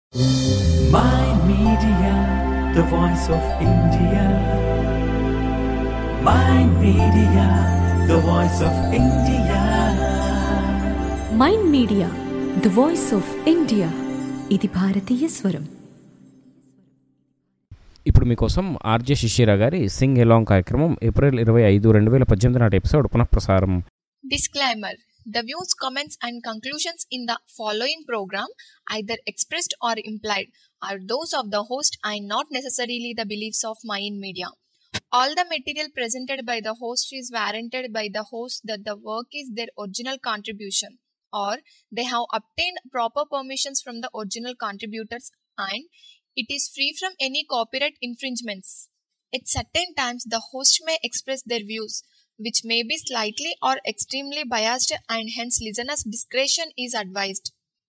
Mind Media, the voice of India. Mind Media, the voice of India. Mind media the voice of India ఇది భారతీయ స్వరం ఇప్పుడు మీకోసం RJ Shishira గారి Singh along కార్యక్రమం ఏప్రిల్ ఇరవై ఐదు రెండు వేల పద్దెనిమిది నాటి ఎపిసోడ్ పునఃప్రసారం Disclaimer The views, comments, and conclusions in the following program, either expressed or implied, are those of the host and not necessarily the beliefs of Mayan Media. All the material presented by the host is warranted by the host that the work is their original contribution or they have obtained proper permissions from the original contributors and it is free from any copyright infringements. At certain times, the host may express their views, which may be slightly or extremely biased, and hence listeners' discretion is advised.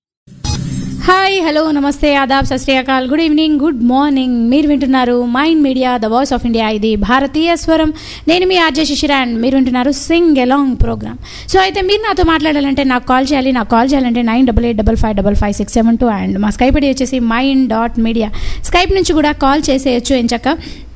Hi hello నమస్తే ఆదాబ్ సత్ శ్రీ అకాల్ good evening good morning మీరు వింటున్నారు mind media the voice of India ఇది భారతీయ స్వరం నేను మీ ఆర్జే శిశిరాన్ మీరు వింటున్నారు సింగ్ ఎలాంగ్ ప్రోగ్రామ్ సో అయితే మీరు నాతో మాట్లాడాలంటే నాకు కాల్ చేయాలి నాకు కాల్ చేయాలంటే nine double eight double five double five six seven two and మా స్కైప్ ఐడి వచ్చేసి మైండ్ డాట్ మీడియా స్కైప్ నుంచి కూడా కాల్ చేసేయచ్చు ఎంచక్క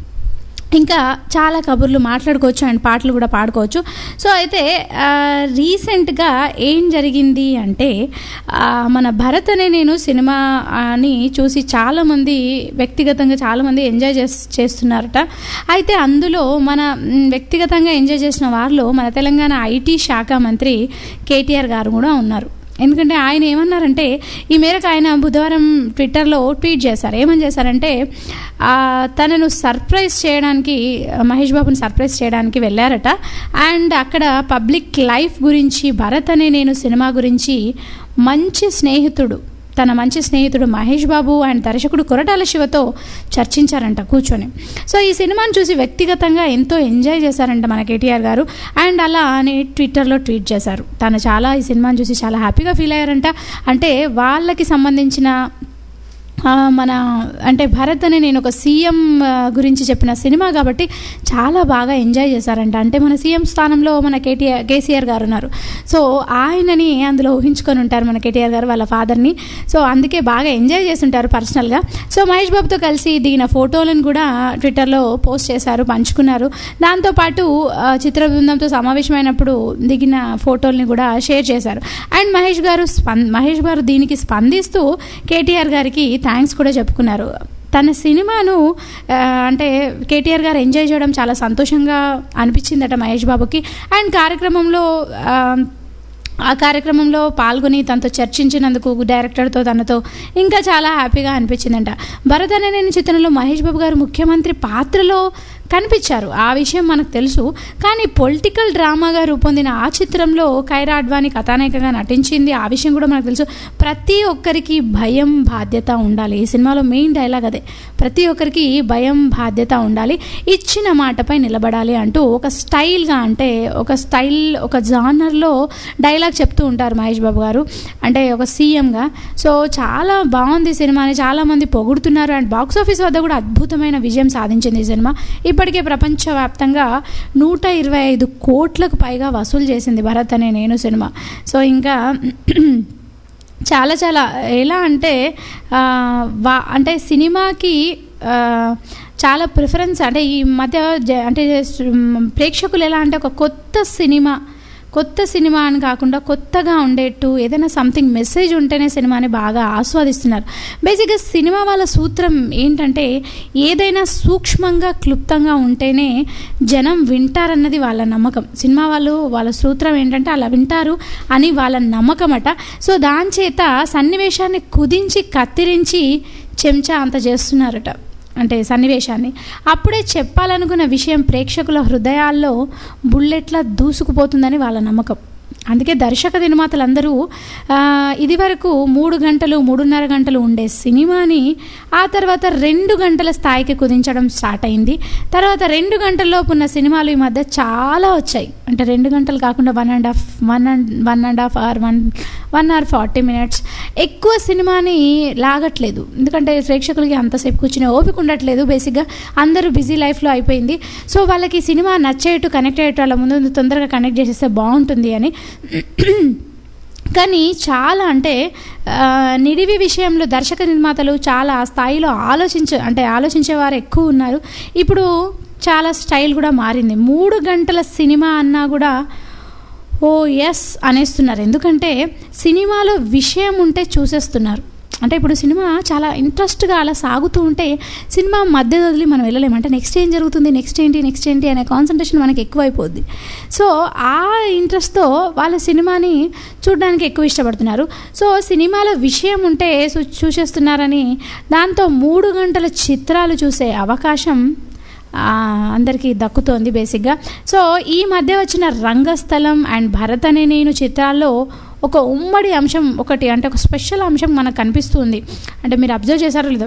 ఇంకా చాలా కబుర్లు మాట్లాడుకోవచ్చు అండ్ పాటలు కూడా పాడుకోవచ్చు సో అయితే ఆ, రీసెంట్గా ఏం జరిగింది అంటే ఆ, మన భరత్ అనే నేను సినిమా అని చూసి చాలామంది వ్యక్తిగతంగా చాలామంది ఎంజాయ్ చేస్ చేస్తున్నారట అయితే అందులో మన మ్, వ్యక్తిగతంగా ఎంజాయ్ చేసిన వారిలో మన తెలంగాణ ఐటీ శాఖ మంత్రి కేటీఆర్ గారు కూడా ఉన్నారు ఎందుకంటే ఆయన ఏమన్నారంటే ఈ మేరకు ఆయన బుధవారం ట్విట్టర్లో ట్వీట్ చేశారు ఏమని చేశారంటే ఆ, తనను సర్ప్రైజ్ చేయడానికి మహేష్ బాబుని సర్ప్రైజ్ చేయడానికి వెళ్ళారట అండ్ అక్కడ పబ్లిక్ లైఫ్ గురించి భరత్ అనే నేను సినిమా గురించి మంచి స్నేహితుడు తన మంచి స్నేహితుడు మహేష్ బాబు అండ్ దర్శకుడు కొరటాల శివతో చర్చించారంట కూర్చొని సో ఈ సినిమాను చూసి వ్యక్తిగతంగా ఎంతో ఎంజాయ్ చేశారంట మన కేటీఆర్ గారు అండ్ అలా అని ట్విట్టర్లో ట్వీట్ చేశారు తను చాలా ఈ సినిమాను చూసి చాలా హ్యాపీగా ఫీల్ అయ్యారంట అంటే వాళ్ళకి సంబంధించిన ఆ, మన అంటే భరత్ అనే నేను ఒక సీఎం ఆ, గురించి చెప్పిన సినిమా కాబట్టి చాలా బాగా ఎంజాయ్ చేశారంట అంటే మన సీఎం స్థానంలో మన కేటీఆర్ కేసీఆర్ గారు ఉన్నారు సో ఆయనని అందులో ఊహించుకొని ఉంటారు మన కేటీఆర్ గారు వాళ్ళ ఫాదర్ని సో అందుకే బాగా ఎంజాయ్ చేస్తుంటారు పర్సనల్గా సో మహేష్ బాబుతో కలిసి దిగిన ఫోటోలను కూడా ట్విట్టర్లో పోస్ట్ చేశారు పంచుకున్నారు దాంతోపాటు ఆ, చిత్ర బృందంతో సమావేశమైనప్పుడు దిగిన ఫోటోల్ని కూడా షేర్ చేశారు అండ్ మహేష్ గారు స్పం మహేష్ గారు దీనికి స్పందిస్తూ కేటీఆర్ గారికి థ్యాంక్స్ కూడా చెప్పుకున్నారు తన సినిమాను ఆ, అంటే కేటీఆర్ గారు ఎంజాయ్ చేయడం చాలా సంతోషంగా అనిపించిందట మహేష్ బాబుకి అండ్ కార్యక్రమంలో ఆ, ఆ కార్యక్రమంలో పాల్గొని తనతో చర్చించినందుకు డైరెక్టర్తో తనతో ఇంకా చాలా హ్యాపీగా అనిపించిందంట భరత్ అనే నేను చిత్రంలో మహేష్ బాబు గారు ముఖ్యమంత్రి పాత్రలో కనిపించారు ఆ విషయం మనకు తెలుసు కానీ పొలిటికల్ డ్రామాగా రూపొందిన ఆ చిత్రంలో కైరా అడ్వాణి కథానాయికగా నటించింది ఆ విషయం కూడా మనకు తెలుసు ప్రతి ఒక్కరికి భయం బాధ్యత ఉండాలి ఈ సినిమాలో మెయిన్ డైలాగ్ అదే ప్రతి ఒక్కరికి భయం బాధ్యత ఉండాలి ఇచ్చిన మాటపై నిలబడాలి అంటూ ఒక స్టైల్గా అంటే ఒక స్టైల్ ఒక జానర్లో డైలాగ్ చెప్తూ ఉంటారు మహేష్ బాబు గారు అంటే ఒక సీఎంగా సో చాలా బాగుంది సినిమాని చాలామంది పొగుడుతున్నారు అండ్ బాక్స్ ఆఫీస్ వద్ద కూడా అద్భుతమైన విజయం సాధించింది ఈ సినిమా ఇప్పటికే ప్రపంచవ్యాప్తంగా నూట ఇరవై ఐదు కోట్లకు పైగా వసూలు చేసింది భరత్ అనే నేను సినిమా సో ఇంకా చాలా చాలా ఎలా అంటే ఆ, వా అంటే సినిమాకి ఆ, చాలా ప్రిఫరెన్స్ అంటే ఈ మధ్య జ- అంటే మ్, ప్రేక్షకులు ఎలా అంటే ఒక కొత్త సినిమా కొత్త సినిమా అని కాకుండా కొత్తగా ఉండేట్టు ఏదైనా సంథింగ్ మెసేజ్ ఉంటేనే సినిమాని బాగా ఆస్వాదిస్తున్నారు బేసిక్గా సినిమా వాళ్ళ సూత్రం ఏంటంటే ఏదైనా సూక్ష్మంగా క్లుప్తంగా ఉంటేనే జనం వింటారన్నది వాళ్ళ నమ్మకం సినిమా వాళ్ళు వాళ్ళ సూత్రం ఏంటంటే అలా వింటారు అని వాళ్ళ నమ్మకం అట సో దాని చేత సన్నివేశాన్ని కుదించి కత్తిరించి చెంచా అంత చేస్తున్నారట అంటే సన్నివేశాన్ని అప్పుడే చెప్పాలనుకున్న విషయం ప్రేక్షకుల హృదయాల్లో బుల్లెట్లా దూసుకుపోతుందని వాళ్ళ నమ్మకం అందుకే దర్శక నిర్మాతలందరూ ఆ, ఇది వరకు మూడు గంటలు మూడున్నర గంటలు ఉండే సినిమాని ఆ తర్వాత రెండు గంటల స్థాయికి కుదించడం స్టార్ట్ అయింది తర్వాత రెండు గంటల్లోపు ఉన్న సినిమాలు ఈ మధ్య చాలా వచ్చాయి అంటే రెండు గంటలు కాకుండా one and half one and one and half hour one one hour forty minutes ఎక్కువ సినిమాని లాగట్లేదు ఎందుకంటే ప్రేక్షకులకి అంతసేపు కూర్చునే ఓపిక ఉండట్లేదు బేసిక్గా అందరూ బిజీ లైఫ్లో అయిపోయింది సో వాళ్ళకి ఈ సినిమా నచ్చేట్టు కనెక్ట్ అయ్యేట్టు వాళ్ళ ముందు తొందరగా కనెక్ట్ చేసేస్తే బాగుంటుంది అని కానీ చాలా అంటే ఆ, నిడివి విషయంలో దర్శక నిర్మాతలు చాలా స్థాయిలో ఆలోచించ అంటే ఆలోచించేవారు ఎక్కువ ఉన్నారు ఇప్పుడు చాలా స్టైల్ కూడా మారింది మూడు గంటల సినిమా అన్నా కూడా ఓ ఎస్ అనేస్తున్నారు ఎందుకంటే సినిమాలో విషయం ఉంటే చూసేస్తున్నారు అంటే ఇప్పుడు సినిమా చాలా ఇంట్రెస్ట్గా అలా సాగుతూ ఉంటే సినిమా మధ్య వదిలి మనం వెళ్ళలేము అంటే నెక్స్ట్ ఏం జరుగుతుంది నెక్స్ట్ ఏంటి నెక్స్ట్ ఏంటి అనే కాన్సన్ట్రేషన్ మనకి ఎక్కువైపోద్ది సో ఆ ఇంట్రెస్ట్తో వాళ్ళ సినిమాని చూడడానికి ఎక్కువ ఇష్టపడుతున్నారు సో సినిమాలో విషయం ఉంటే చూ- చూసేస్తున్నారని దాంతో మూడు గంటల చిత్రాలు చూసే అవకాశం ఆ, అందరికీ దక్కుతోంది బేసిక్గా సో ఈ మధ్య వచ్చిన రంగస్థలం అండ్ భరత్ అనే నేను చిత్రాల్లో ఒక ఉమ్మడి అంశం ఒకటి అంటే ఒక స్పెషల్ అంశం మనకు కనిపిస్తుంది అంటే మీరు అబ్జర్వ్ చేశారో లేదో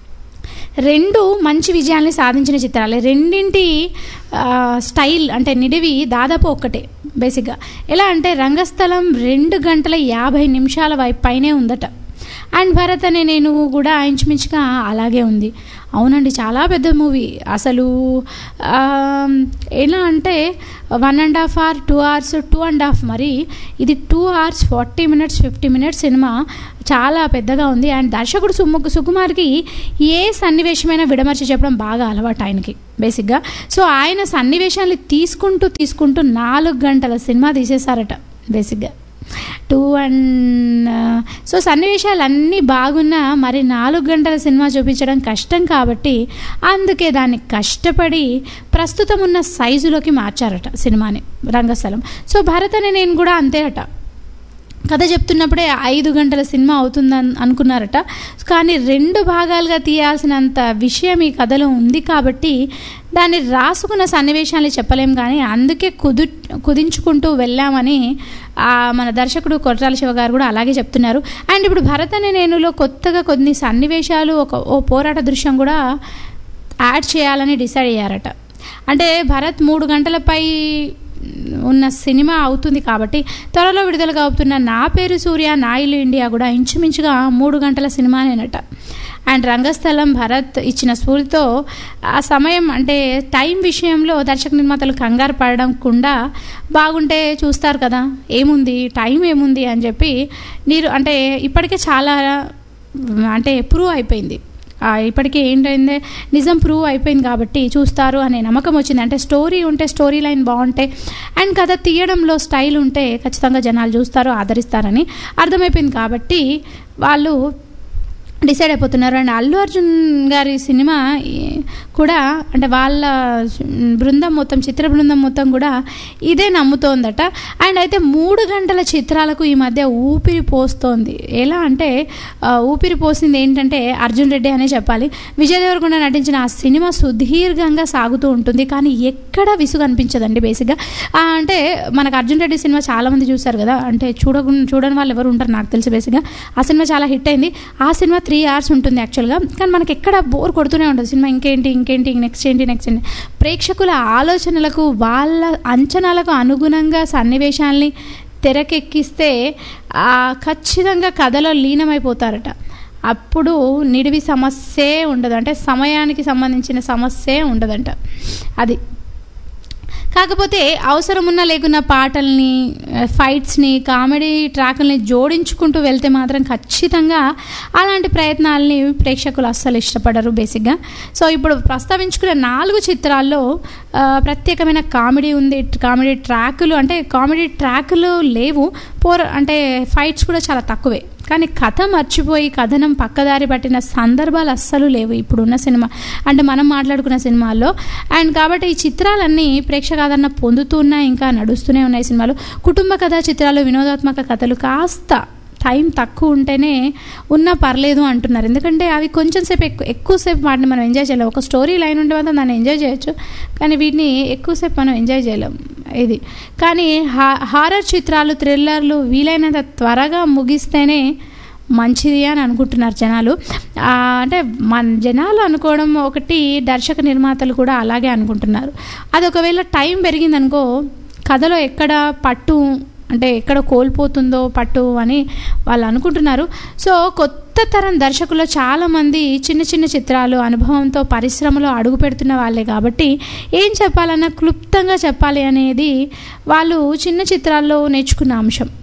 రెండు మంచి విజయాల్ని సాధించిన చిత్రాలే రెండింటి ఆ, స్టైల్ అంటే నిడివి దాదాపు ఒక్కటే బేసిక్గా ఎలా అంటే రంగస్థలం రెండు గంటల యాభై నిమిషాల వైపు పైనే ఉందట అండ్ భరత్ అనే నేను కూడా ఇంచుమించుగా అలాగే ఉంది అవునండి చాలా పెద్ద మూవీ అసలు ఆ, ఎలా అంటే one and half hour two hours two and half మరి ఇది two hours forty minutes fifty minutes cinema చాలా పెద్దగా ఉంది అండ్ దర్శకుడు సుము సుకుమార్కి ఏ సన్నివేశమైనా విడమర్చి చెప్పడం బాగా అలవాటు ఆయనకి బేసిక్గా సో ఆయన సన్నివేశాన్ని తీసుకుంటూ తీసుకుంటూ నాలుగు గంటల సినిమా తీసేశారట బేసిక్గా టూ అండ్ సో సన్నివేశాలు అన్నీ బాగున్నా మరి నాలుగు గంటల సినిమా చూపించడం కష్టం కాబట్టి అందుకే దాన్ని కష్టపడి ప్రస్తుతం ఉన్న సైజులోకి మార్చారట సినిమాని రంగస్థలం సో భరత్ అనే నేను కూడా అంతే అట కథ చెప్తున్నప్పుడే ఐదు గంటల సినిమా అవుతుందని అనుకున్నారట కానీ రెండు భాగాలుగా తీయాల్సినంత విషయం ఈ కథలో ఉంది కాబట్టి దాన్ని రాసుకున్న సన్నివేశాలు చెప్పలేం కానీ అందుకే కుదు కుదించుకుంటూ వెళ్ళామని ఆ, మన దర్శకుడు కొట్రాల శివ గారు కూడా అలాగే చెప్తున్నారు అండ్ ఇప్పుడు భరత్ అనే నేనులో కొత్తగా కొన్ని సన్నివేశాలు ఒక ఓ పోరాట దృశ్యం కూడా యాడ్ చేయాలని డిసైడ్ అయ్యారట అంటే భరత్ మూడు గంటలపై ఉన్న సినిమా అవుతుంది కాబట్టి త్వరలో విడుదలగా అవుతున్న నా పేరు సూర్య నా ఇల్లు ఇండియా కూడా ఇంచుమించుగా మూడు గంటల సినిమానేనట అండ్ రంగస్థలం భరత్ ఇచ్చిన స్ఫూర్తితో ఆ సమయం అంటే టైం విషయంలో దర్శక నిర్మాతలు కంగారు పడకుండా బాగుంటే చూస్తారు కదా ఏముంది టైం ఏముంది అని చెప్పి మీరు అంటే ఇప్పటికే చాలా అంటే ప్రూవ్ అయిపోయింది ఆ, ఇప్పటికే ఏంటైందే నిజం ప్రూవ్ అయిపోయింది కాబట్టి చూస్తారు అనే నమ్మకం వచ్చింది అంటే స్టోరీ ఉంటే స్టోరీ లైన్ బాగుంటే అండ్ కథ తీయడంలో స్టైల్ ఉంటే ఖచ్చితంగా జనాలు చూస్తారు ఆదరిస్తారని అర్థమైపోయింది కాబట్టి వాళ్ళు డిసైడ్ అయిపోతున్నారు అండ్ అల్లు అర్జున్ గారి సినిమా ఈ, కూడా అంటే వాళ్ళ బృందం మొత్తం చిత్ర బృందం మొత్తం కూడా ఇదే నమ్ముతోందట అండ్ అయితే మూడు గంటల చిత్రాలకు ఈ మధ్య ఊపిరి పోస్తోంది ఎలా అంటే ఆ, ఊపిరి పోసింది ఏంటంటే అర్జున్ రెడ్డి అనే చెప్పాలి విజయ్ దేవరకొండ నటించిన ఆ సినిమా సుదీర్ఘంగా సాగుతూ ఉంటుంది కానీ ఎక్కడ విసుగు అనిపించదండి బేసిక్గా ఆ, అంటే మనకు అర్జున్ రెడ్డి సినిమా చాలామంది చూశారు కదా అంటే చూడకుండా చూడని వాళ్ళు ఎవరు ఉంటారు నాకు తెలిసి బేసిక్గా ఆ సినిమా చాలా హిట్ అయింది ఆ సినిమా త్రీ అవర్స్ ఉంటుంది యాక్చువల్గా కానీ మనకి ఎక్కడ బోర్ కొడుతూనే ఉంటుంది సినిమా ఇంకేంటి ఇంకేంటి నెక్స్ట్ ఏంటి నెక్స్ట్ ఏంటి ప్రేక్షకుల ఆలోచనలకు వాళ్ళ అంచనాలకు అనుగుణంగా సన్నివేశాల్ని తెరకెక్కిస్తే ఆ ఖచ్చితంగా కథలో లీనమైపోతారట అప్పుడు నిడివి సమస్యే ఉండదు అంటే సమయానికి సంబంధించిన సమస్యే ఉండదంట అది కాకపోతే అవసరం ఉన్నా లేకున్నా పాటల్ని ఆ, ఫైట్స్ని కామెడీ ట్రాకుల్ని జోడించుకుంటూ వెళ్తే మాత్రం ఖచ్చితంగా అలాంటి ప్రయత్నాలని ప్రేక్షకులు అస్సలు ఇష్టపడరు బేసిక్గా సో ఇప్పుడు ప్రస్తావించుకున్న నాలుగు చిత్రాల్లో ఆ, ప్రత్యేకమైన కామెడీ ఉంది కామెడీ ట్రాకులు అంటే కామెడీ ట్రాకులు లేవు పోర అంటే ఫైట్స్ కూడా చాలా తక్కువే కానీ కథ మర్చిపోయి కథనం పక్కదారి పట్టిన సందర్భాలు అస్సలు లేవు ఇప్పుడున్న సినిమా అంటే మనం మాట్లాడుకున్న సినిమాల్లో అండ్ కాబట్టి ఈ చిత్రాలన్నీ ప్రేక్షకాదరణ పొందుతున్నాయి ఇంకా నడుస్తూనే ఉన్నాయి సినిమాలు కుటుంబ కథా చిత్రాలు వినోదాత్మక కథలు కాస్త టైం తక్కువ ఉంటేనే ఉన్నా పర్లేదు అంటున్నారు ఎందుకంటే అవి కొంచెం సేపు ఎక్కువ ఎక్కువసేపు వాటిని మనం ఎంజాయ్ చేయలేం ఒక స్టోరీ లైన్ ఉంటే మాత్రం దాన్ని ఎంజాయ్ చేయొచ్చు కానీ వీటిని ఎక్కువసేపు మనం ఎంజాయ్ చేయలేం ఇది కానీ హా హారర్ చిత్రాలు థ్రిల్లర్లు వీలైనంత త్వరగా ముగిస్తేనే మంచిది అని అనుకుంటున్నారు జనాలు ఆ, అంటే మన జనాలు అనుకోవడం ఒకటి దర్శక నిర్మాతలు కూడా అలాగే అనుకుంటున్నారు అది ఒకవేళ టైం పెరిగిందనుకో కథలో ఎక్కడ పట్టు అంటే ఎక్కడ కోల్పోతుందో పట్టు అని వాళ్ళు అనుకుంటున్నారు సో కొత్త తరం దర్శకుల్లో చాలామంది చిన్న చిన్న చిత్రాలు అనుభవంతో పరిశ్రమలో అడుగు పెడుతున్న వాళ్ళే కాబట్టి ఏం చెప్పాలన్నా క్లుప్తంగా చెప్పాలి అనేది వాళ్ళు చిన్న చిత్రాల్లో నేర్చుకున్న అంశం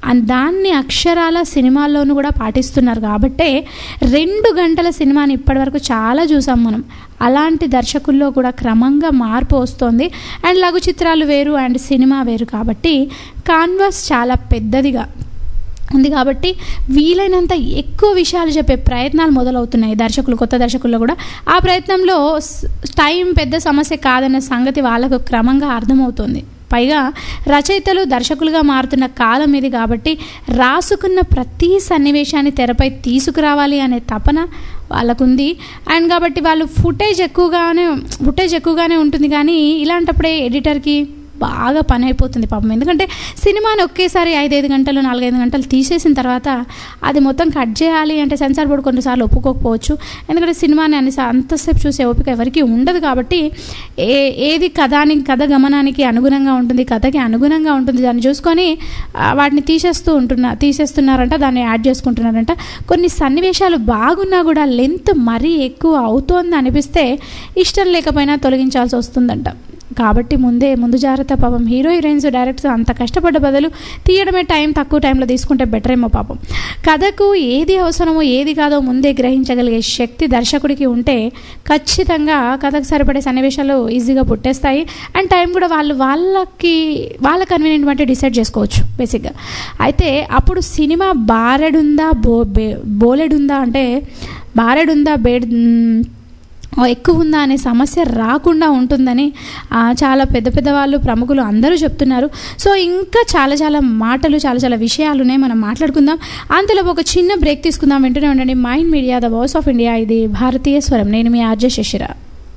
అన్- దాన్ని అక్షరాల సినిమాల్లోనూ కూడా పాటిస్తున్నారు కాబట్టే రెండు గంటల సినిమాని ఇప్పటివరకు చాలా చూసాం మనం అలాంటి దర్శకుల్లో కూడా క్రమంగా మార్పు వస్తుంది అండ్ లఘు చిత్రాలు వేరు అండ్ సినిమా వేరు కాబట్టి కాన్వాస్ చాలా పెద్దదిగా ఉంది కాబట్టి వీలైనంత ఎక్కువ విషయాలు చెప్పే ప్రయత్నాలు మొదలవుతున్నాయి దర్శకులు కొత్త దర్శకుల్లో కూడా ఆ ప్రయత్నంలో స్- టైం పెద్ద సమస్య కాదన్న సంగతి వాళ్ళకు క్రమంగా అర్థమవుతుంది పైగా రచయితలు దర్శకులుగా మారుతున్న కాలం ఇది కాబట్టి రాసుకున్న ప్రతి సన్నివేశాన్ని తెరపై తీసుకురావాలి అనే తపన వాళ్ళకుంది అండ్ కాబట్టి వాళ్ళు ఫుటేజ్ ఎక్కువగానే ఫుటేజ్ ఎక్కువగానే ఉంటుంది కానీ ఇలాంటప్పుడే ఎడిటర్కి బాగా పని అయిపోతుంది పాపం ఎందుకంటే సినిమాని ఒకేసారి ఐదైదు గంటలు నాలుగైదు గంటలు తీసేసిన తర్వాత అది మొత్తం కట్ చేయాలి అంటే సెన్సార్ బోర్డు కొన్నిసార్లు ఒప్పుకోకపోవచ్చు ఎందుకంటే సినిమాని అన్ని అంతసేపు చూసే ఓపిక ఎవరికి ఉండదు కాబట్టి ఏ ఏది కథానికి కథ గమనానికి అనుగుణంగా ఉంటుంది కథకి అనుగుణంగా ఉంటుంది దాన్ని చూసుకొని ఆ, వాటిని తీసేస్తూ ఉంటున్నా తీసేస్తున్నారంట దాన్ని యాడ్ చేసుకుంటున్నారంట కొన్ని సన్నివేశాలు బాగున్నా కూడా లెంత్ మరీ ఎక్కువ అవుతోంది అనిపిస్తే ఇష్టం లేకపోయినా తొలగించాల్సి వస్తుందంట కాబట్టి ముందే ముందు జాగ్రత్త పాపం హీరో హీరోయిన్స్ డైరెక్టర్స్ అంత కష్టపడ్డ బదులు తీయడమే టైం తక్కువ టైంలో తీసుకుంటే బెటర్ ఏమో పాపం కథకు ఏది అవసరమో ఏది కాదో ముందే గ్రహించగలిగే శక్తి దర్శకుడికి ఉంటే ఖచ్చితంగా కథకు సరిపడే సన్నివేశాలు ఈజీగా పుట్టేస్తాయి అండ్ టైం కూడా వాళ్ళు వాళ్ళకి వాళ్ళ కన్వీనియంట్ బట్టి డిసైడ్ చేసుకోవచ్చు బేసిక్గా అయితే అప్పుడు సినిమా బారెడుందా బో బే బోలెడుందా అంటే బారెడుందా బేడ్ మ్, ఎక్కువ ఉందా అనే సమస్య రాకుండా ఉంటుందని ఆ, చాలా పెద్ద పెద్ద వాళ్ళు ప్రముఖులు అందరూ చెప్తున్నారు సో ఇంకా చాలా చాలా మాటలు చాలా చాలా విషయాలునే మనం మాట్లాడుకుందాం అంతలో ఒక చిన్న బ్రేక్ తీసుకుందాం వింటూనే ఉండండి mind media the voice of India ఇది భారతీయ స్వరం నేను మీ ఆర్జే శశిరా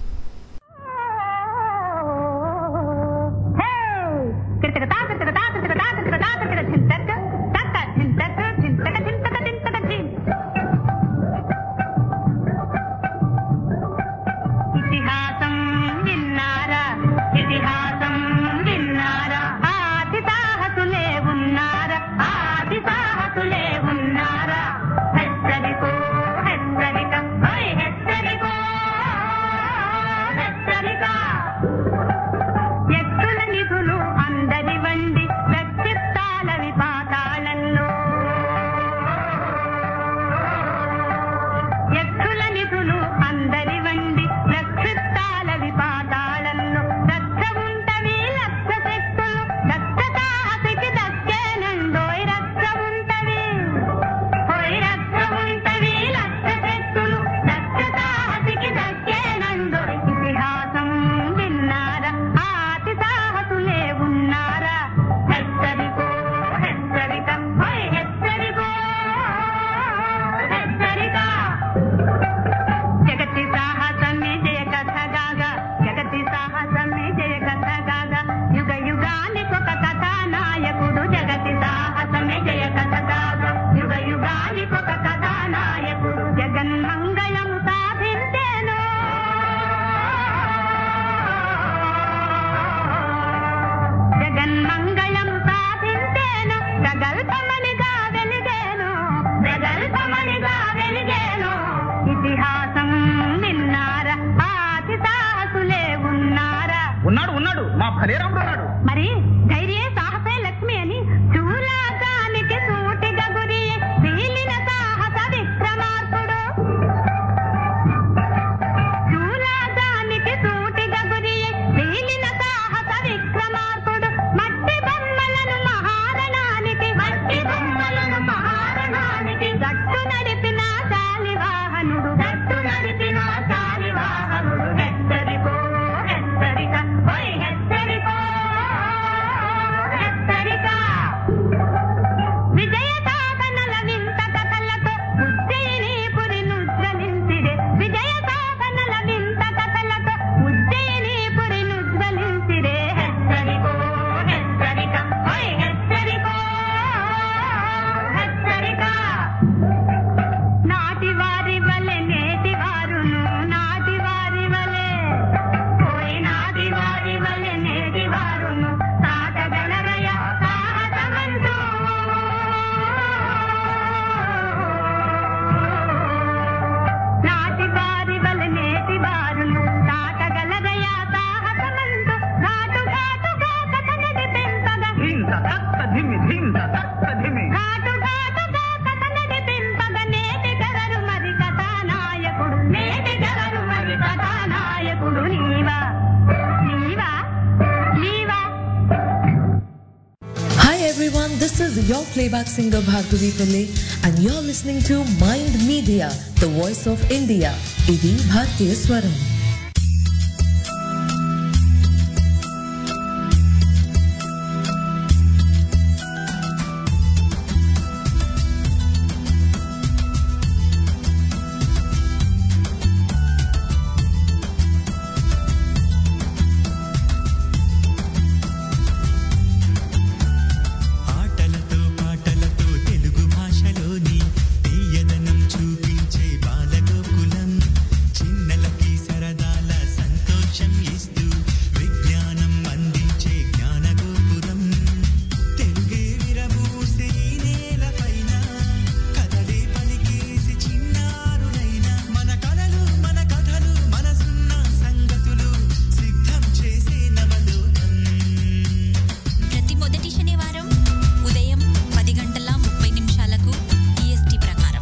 ఇతిహాసం విన్నారా ఇతిహాసం విన్నారా ఆది సాహసులే ఉన్నారా ఆది సాహసులే ఉన్నారా హెచ్చరికో హెచ్చరిక హై హెచ్చరికో హెచ్చరిక ఎత్తుల నిధులు అందరి వండి వ్యక్తిత్వాల విపాతాళంలో ఎత్తుల నిధులు అందరి వండి నక్షత్రాల విపాతాళంలో దక్ష ఉంటవి లక్ష శక్తులు దక్షతాశకి దక్కేనండోయ్ రక్ష ఉంటవి హోయ్ రక్ష ఉంటవి లక్ష శక్తులు దక్షతాశకి దక్కేనండోయ్ ఇతిహాసం విన్నారా ఆతి సాహసులే ఉన్నారా హెచ్చరికో హెచ్చరిక హోయ్ హెచ్చరికో హెచ్చరిక జగతి సాహసమే జయ కథగాగా జగతి సాహసమే జయ కథగాగా యుగ యుగానికి ఒక కథానాయకుడు జగతి సాహసమే జయ కథగాగా యుగ యుగానికి ఒక కథానాయకుడు జగన్మంగళము సాధించేను జగన్మంగళం సాధించేను ప్రగల్భమణిగా వెలిగేను ప్రగల్భమణిగా వెలిగేను ఇతిహాసం విన్నారా ఆతి సాహసులే ఉన్నారా ఉన్నాడు ఉన్నాడు మా భలేరాముడు ఉన్నాడు మరి ధైర్యే సాహసే లక్ష్మి అని చూలాగానికి సూటిగా గురి వీలిన సాహస విక్రమార్కుడు చూలాగానికి సూటిగా గురి వీలిన సాహస విక్రమార్కుడు మట్టి బొమ్మలను మహారణానికి మట్టి బొమ్మలను మహారణానికి గట్టు నడిపిన శాలివాహనుడు గట్టు నడిపిన శాలివాహనుడు హెచ్చరికో హెచ్చరిక ఓయ్ హెచ్చరికో హెచ్చరిక విజయ సాధనల వింత కథలతో ఉజ్జయిని పురి నుజ్వలించిరే విజయ సాధనల వింత కథలతో ఉజ్జయిని పురి నుజ్వలించిరే హెచ్చరికో హెచ్చరిక ఓయ్ హెచ్చరికో హెచ్చరిక నాటి వారి వలె is your playback singer Bhargavi Pillai and you're listening to Mind Media, the voice of India. Idi Bhartiya Swaram. ఆటలతో పాటలతో తెలుగు భాషలోని తీయదనం చూపించే బాలగోకులం చిన్నలకి సరదాల సంతోషం ఇస్తూ విజ్ఞానం అందించే జ్ఞానగోపురం తెలుగే విరబూసే ఈ నేలపైన కథలే పలికేసి చిన్నారులైన మన కలలు మన కథలు మనసున్న సంగతులు సిద్ధం చేసే నవలోకం ప్రతి మొదటి శనివారం ఉదయం పది గంటల ముప్పై నిమిషాలకు ఈఎస్టీ ప్రకారం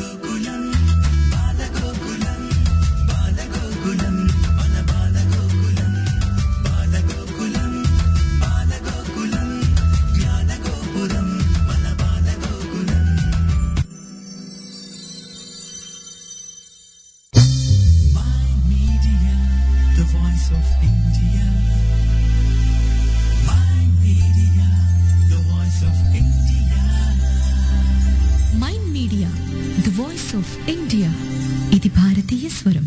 Media, the voice of India. My media, the voice of India. Mind media the voice of India ఇది భారతీయ స్వరం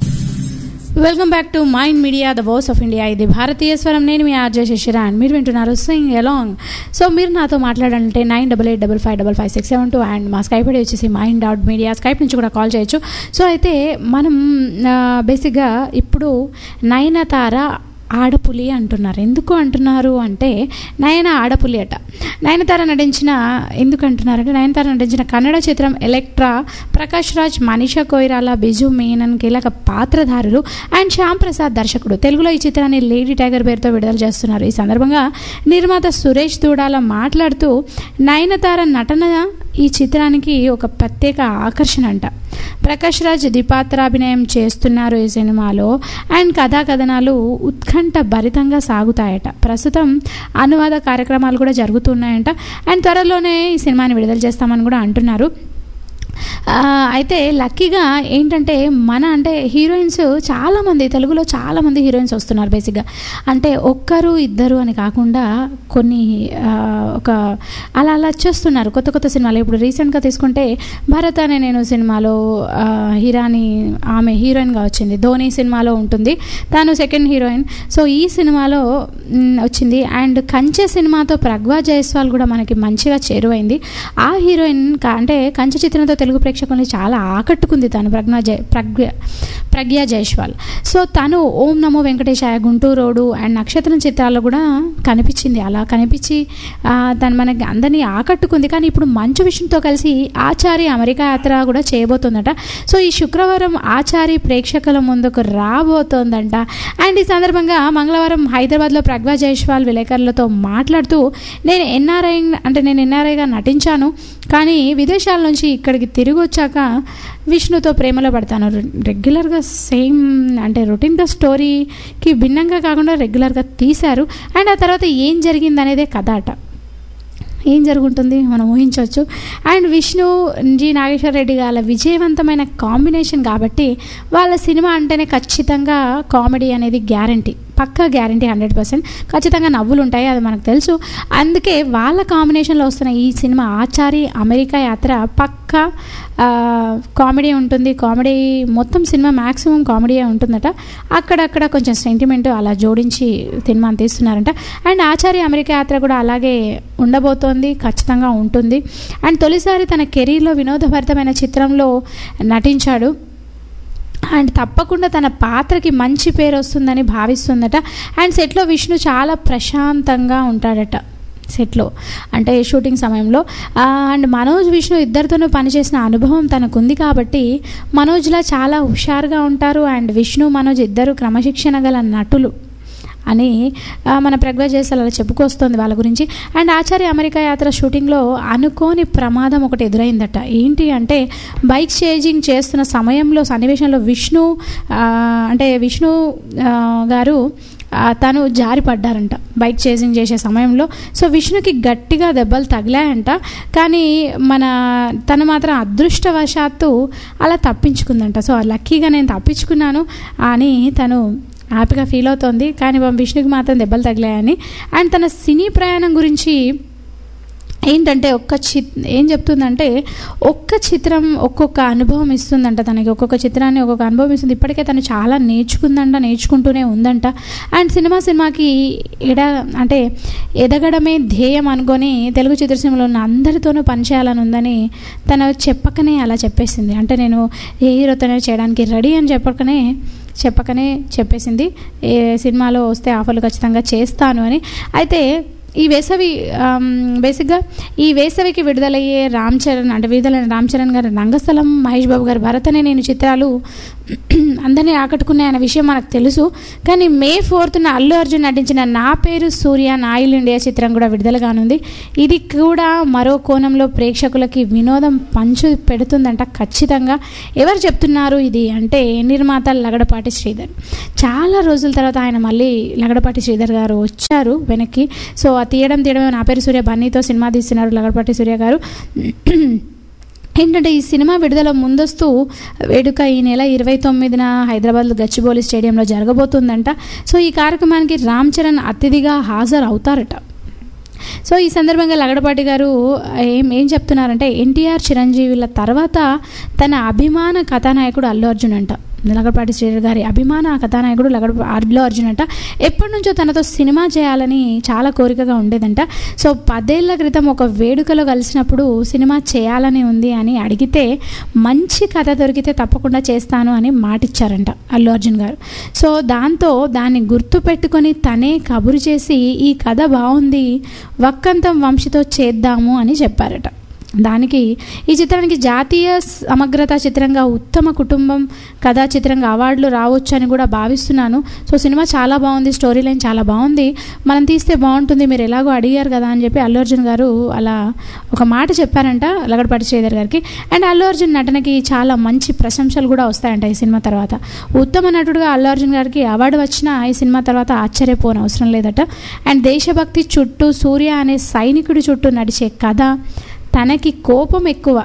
welcome back to mind media the voice of India ఇది భారతీయ స్వరం నేను మీ ఆర్జే శశిరా అండ్ మీరు వింటున్నారు సింగ్ ఎలాంగ్ సో మీరు నాతో మాట్లాడాలంటే nine double eight double five double five six seven two and మా స్కైప్ ఐడి వచ్చేసి మైండ్ డాట్ మీడియా స్కైప్ నుంచి కూడా కాల్ చేయొచ్చు సో అయితే మనం బేసిక్గా ఇప్పుడు నయనతార ఆడపులి అంటున్నారు ఎందుకు అంటున్నారు అంటే నయన ఆడపులి అట నయనతార నటించిన ఎందుకు అంటున్నారంటే నయనతార నటించిన కన్నడ చిత్రం ఎలక్ట్రా ప్రకాష్ రాజ్ మనీషా కొయిరాల బిజు మేనన్ కీలక పాత్రధారులు అండ్ శ్యామ్ ప్రసాద్ దర్శకుడు తెలుగులో ఈ చిత్రాన్ని లేడీ టైగర్ పేరుతో విడుదల చేస్తున్నారు ఈ సందర్భంగా నిర్మాత సురేష్ దూడాల మాట్లాడుతూ నయనతార నటన ఈ చిత్రానికి ఒక ప్రత్యేక ఆకర్షణ అంట ప్రకాష్ రాజ్ ద్విపాత్రాభినయం చేస్తున్నారు ఈ సినిమాలో అండ్ కథా కథనాలు ఉత్కంఠ భరితంగా సాగుతాయట ప్రస్తుతం అనువాద కార్యక్రమాలు కూడా జరుగుతున్నాయంట అండ్ త్వరలోనే ఈ సినిమాని విడుదల చేస్తామని కూడా అంటున్నారు ఆ, అయితే లక్కీగా ఏంటంటే మన అంటే హీరోయిన్స్ చాలామంది తెలుగులో చాలామంది హీరోయిన్స్ వస్తున్నారు బేసిక్గా అంటే ఒక్కరు ఇద్దరు అని కాకుండా కొన్ని ఆ, ఒక అలా అలా వచ్చేస్తున్నారు కొత్త కొత్త సినిమాలు ఇప్పుడు రీసెంట్గా తీసుకుంటే భరత్ అనే నేను సినిమాలో ఆ, హీరాని ఆమె హీరోయిన్గా వచ్చింది ధోని సినిమాలో ఉంటుంది తాను సెకండ్ హీరోయిన్ సో ఈ సినిమాలో మ్, వచ్చింది అండ్ కంచె సినిమాతో ప్రగ్వా జైస్వాల్ కూడా మనకి మంచిగా చేరువైంది ఆ హీరోయిన్ కా- అంటే కంచె చిత్రంతో తెలుగు ప్రేక్షకుల్ని చాలా ఆకట్టుకుంది తను ప్రజ్ఞా జై ప్రజ్ఞ ప్రజ్ఞా జైస్వాల్ సో తను ఓం నమో వెంకటేశాయ గుంటూరోడు అండ్ నక్షత్రం చిత్రాల్లో కూడా కనిపించింది అలా కనిపించి ఆ, తను మనకి అందరినీ ఆకట్టుకుంది కానీ ఇప్పుడు మంచు విష్ణుతో కలిసి ఆచారి అమెరికా యాత్ర కూడా చేయబోతుందట సో ఈ శుక్రవారం ఆచారి ప్రేక్షకుల ముందుకు రాబోతోందంట అండ్ ఈ సందర్భంగా మంగళవారం హైదరాబాద్లో ప్రజ్ఞా జైస్వాల్ విలేకరులతో మాట్లాడుతూ నేను ఎన్ఆర్ఐ అంటే నేను ఎన్ఆర్ఐగా నటించాను కానీ విదేశాల నుంచి ఇక్కడికి తిరిగి వచ్చాక విష్ణుతో ప్రేమలో పడతాను రె- రెగ్యులర్గా సేమ్ అంటే రొటీన్గా స్టోరీకి భిన్నంగా కాకుండా రెగ్యులర్గా తీశారు అండ్ ఆ తర్వాత ఏం జరిగింది అనేదే కథ అట ఏం జరుగుంటుంది మనం ఊహించవచ్చు అండ్ విష్ణు జి నాగేశ్వర రెడ్డి గారి విజయవంతమైన కాంబినేషన్ కాబట్టి వాళ్ళ సినిమా అంటేనే ఖచ్చితంగా కామెడీ అనేది గ్యారంటీ పక్కా గ్యారంటీ హండ్రెడ్ పర్సెంట్ ఖచ్చితంగా నవ్వులు ఉంటాయి అది మనకు తెలుసు అందుకే వాళ్ళ కాంబినేషన్లో వస్తున్న ఈ సినిమా ఆచారి అమెరికా యాత్ర పక్కా ఆ, కామెడీ ఉంటుంది కామెడీ మొత్తం సినిమా మ్యాక్సిమం కామెడీయే ఉంటుందట అక్కడక్కడ కొంచెం సెంటిమెంట్ అలా జోడించి సినిమాని తీస్తున్నారంట అండ్ ఆచారి అమెరికా యాత్ర కూడా అలాగే ఉండబోతోంది ఖచ్చితంగా ఉంటుంది అండ్ తొలిసారి తన కెరీర్లో వినోదభరితమైన చిత్రంలో నటించాడు అండ్ తప్పకుండా తన పాత్రకి మంచి పేరు వస్తుందని భావిస్తుందట అండ్ సెట్లో విష్ణు చాలా ప్రశాంతంగా ఉంటాడట సెట్లో అంటే షూటింగ్ సమయంలో ఆ, అండ్ మనోజ్ విష్ణు ఇద్దరితోనూ పనిచేసిన అనుభవం తనకుంది కాబట్టి మనోజ్లా చాలా హుషారుగా ఉంటారు అండ్ విష్ణు మనోజ్ ఇద్దరు క్రమశిక్షణ గల నటులు అని ఆ, మన ప్రజ్ఞ చేసాలు అలా చెప్పుకొస్తుంది వాళ్ళ గురించి అండ్ ఆచార్య అమెరికా యాత్ర షూటింగ్లో అనుకోని ప్రమాదం ఒకటి ఎదురైందట ఏంటి అంటే బైక్ చేజింగ్ చేస్తున్న సమయంలో సన్నివేశంలో విష్ణు ఆ, అంటే విష్ణు ఆ, గారు ఆ, తను జారి పడ్డారంట బైక్ చేసింగ్ చేసే సమయంలో సో విష్ణుకి గట్టిగా దెబ్బలు తగిలాయంట కానీ మన తను మాత్రం అదృష్టవశాత్తు అలా తప్పించుకుందంట సో లక్కీగా నేను తప్పించుకున్నాను అని తను హ్యాపీగా ఫీల్ అవుతోంది కానీ పాపం విష్ణుకి మాత్రం దెబ్బలు తగిలాయని అండ్ తన సినీ ప్రయాణం గురించి ఏంటంటే ఒక్క చి ఏం చెప్తుందంటే ఒక్క చిత్రం ఒక్కొక్క అనుభవం ఇస్తుందంట తనకి ఒక్కొక్క చిత్రాన్ని ఒక్కొక్క అనుభవం ఇస్తుంది ఇప్పటికే తను చాలా నేర్చుకుందంట నేర్చుకుంటూనే ఉందంట అండ్ సినిమా సినిమాకి ఎడ అంటే ఎదగడమే ధ్యేయం అనుకొని తెలుగు చిత్రసీమలో ఉన్న అందరితోనూ పనిచేయాలని ఉందని తను చెప్పకనే అలా చెప్పేసింది అంటే నేను ఏ హీరోతోనే చేయడానికి రెడీ అని చెప్పకనే చెప్పకనే చెప్పేసింది ఏ సినిమాలో వస్తే ఆఫర్లు ఖచ్చితంగా చేస్తాను అని అయితే ఈ వేసవి ఆమ్, బేసిక్గా ఈ వేసవికి విడుదలయ్యే రామ్ చరణ్ అంటే విడుదలైన రామ్ చరణ్ గారి రంగస్థలం మహేష్ బాబు గారి భరత్ అనే నేను చిత్రాలు అందరినీ ఆకట్టుకున్నాయి అనే విషయం మనకు తెలుసు కానీ మే ఫోర్త్న అల్లు అర్జున్ నటించిన నా పేరు సూర్య నాయిల్ ఇండియా చిత్రం కూడా విడుదల కానుంది ఇది కూడా మరో కోణంలో ప్రేక్షకులకి వినోదం పంచు పెడుతుందంట ఖచ్చితంగా ఎవరు చెప్తున్నారు ఇది అంటే నిర్మాత లగడపాటి శ్రీధర్ చాలా రోజుల తర్వాత ఆయన మళ్ళీ లగడపాటి శ్రీధర్ గారు వచ్చారు వెనక్కి సో ఆ తీయడం తీయడమే నా పేరు సూర్య బన్నీతో సినిమా తీస్తున్నారు లగడపాటి సూర్య గారు ఏంటంటే ఈ సినిమా విడుదల ముందస్తు వేడుక ఈ నెల ఇరవై తొమ్మిదిన హైదరాబాద్ గచ్చిబౌలి స్టేడియంలో జరగబోతుందంట సో ఈ కార్యక్రమానికి రామ్ చరణ్ అతిథిగా హాజరు అవుతారట సో ఈ సందర్భంగా లగడపాటి గారు ఏం ఏం చెప్తున్నారంటే ఎన్టీఆర్ చిరంజీవిల తర్వాత తన అభిమాన కథానాయకుడు అల్లు అర్జున్ అంట లగడపాటి శ్రీధర్ గారి అభిమాన కథానాయకుడు లగడ అల్లు అర్జున్ అంట ఎప్పటి నుంచో తనతో సినిమా చేయాలని చాలా కోరికగా ఉండేదంట సో పదేళ్ల క్రితం ఒక వేడుకలో కలిసినప్పుడు సినిమా చేయాలని ఉంది అని అడిగితే మంచి కథ దొరికితే తప్పకుండా చేస్తాను అని మాటిచ్చారంట అల్లు అర్జున్ గారు సో దాంతో దాన్ని గుర్తు పెట్టుకొని తనే కబురు చేసి ఈ కథ బాగుంది వక్కంతం వంశీతో చేద్దాము అని చెప్పారట దానికి ఈ చిత్రానికి జాతీయ సమగ్రత చిత్రంగా ఉత్తమ కుటుంబం కథా చిత్రంగా అవార్డులు రావచ్చు అని కూడా భావిస్తున్నాను సో సినిమా చాలా బాగుంది స్టోరీ లైన్ చాలా బాగుంది మనం తీస్తే బాగుంటుంది మీరు ఎలాగో అడిగారు కదా అని చెప్పి అల్లు అర్జున్ గారు అలా ఒక మాట చెప్పారంట లగడపాటి శ్రీధర్ గారికి అండ్ అల్లు అర్జున్ నటనకి చాలా మంచి ప్రశంసలు కూడా వస్తాయంట ఈ సినిమా తర్వాత ఉత్తమ నటుడుగా అల్లు అర్జున్ గారికి అవార్డు వచ్చినా ఈ సినిమా తర్వాత ఆశ్చర్యపోని అవసరం లేదట అండ్ దేశభక్తి చుట్టూ సూర్య అనే సైనికుడి చుట్టూ నడిచే కథ తనకి కోపం ఎక్కువ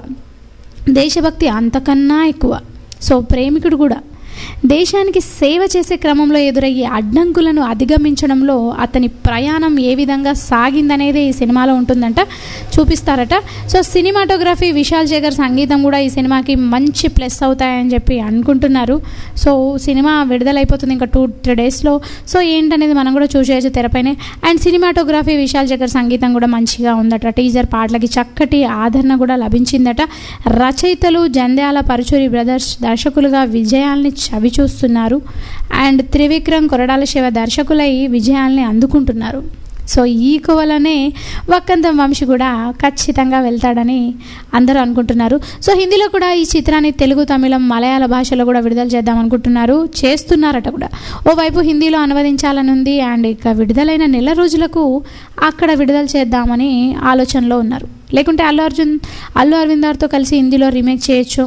దేశభక్తి అంతకన్నా ఎక్కువ సో ప్రేమికుడు కూడా దేశానికి సేవ చేసే క్రమంలో ఎదురయ్యే అడ్డంకులను అధిగమించడంలో అతని ప్రయాణం ఏ విధంగా సాగిందనేది ఈ సినిమాలో ఉంటుందంట చూపిస్తారట సో సినిమాటోగ్రఫీ విశాల్ జగర్ సంగీతం కూడా ఈ సినిమాకి మంచి ప్లస్ అవుతాయని చెప్పి అనుకుంటున్నారు సో సినిమా విడుదలైపోతుంది ఇంకా టూ త్రీ డేస్లో సో ఏంటనేది మనం కూడా చూసేయచ్చు తెరపైనే అండ్ సినిమాటోగ్రఫీ విశాల్ జగర్ సంగీతం కూడా మంచిగా ఉందట టీజర్ పాటలకి చక్కటి ఆదరణ కూడా లభించిందట రచయితలు జంధ్యాల పరుచూరి బ్రదర్స్ దర్శకులుగా విజయాల్ని చవి చూస్తున్నారు అండ్ త్రివిక్రమ్ కొరడాల శివ దర్శకులై విజయాల్ని అందుకుంటున్నారు సో ఈ కోవలనే వక్కంతం వంశీ కూడా ఖచ్చితంగా వెళ్తాడని అందరూ అనుకుంటున్నారు సో హిందీలో కూడా ఈ చిత్రాన్ని తెలుగు తమిళం మలయాళ భాషలో కూడా విడుదల చేద్దాం అనుకుంటున్నారు చేస్తున్నారట కూడా ఓవైపు హిందీలో అనువదించాలని ఉంది అండ్ ఇక విడుదలైన నెల రోజులకు అక్కడ విడుదల చేద్దామని ఆలోచనలో ఉన్నారు లేకుంటే అల్లు అర్జున్ అల్లు అరవిందార్తో కలిసి హిందీలో రీమేక్ చేయొచ్చు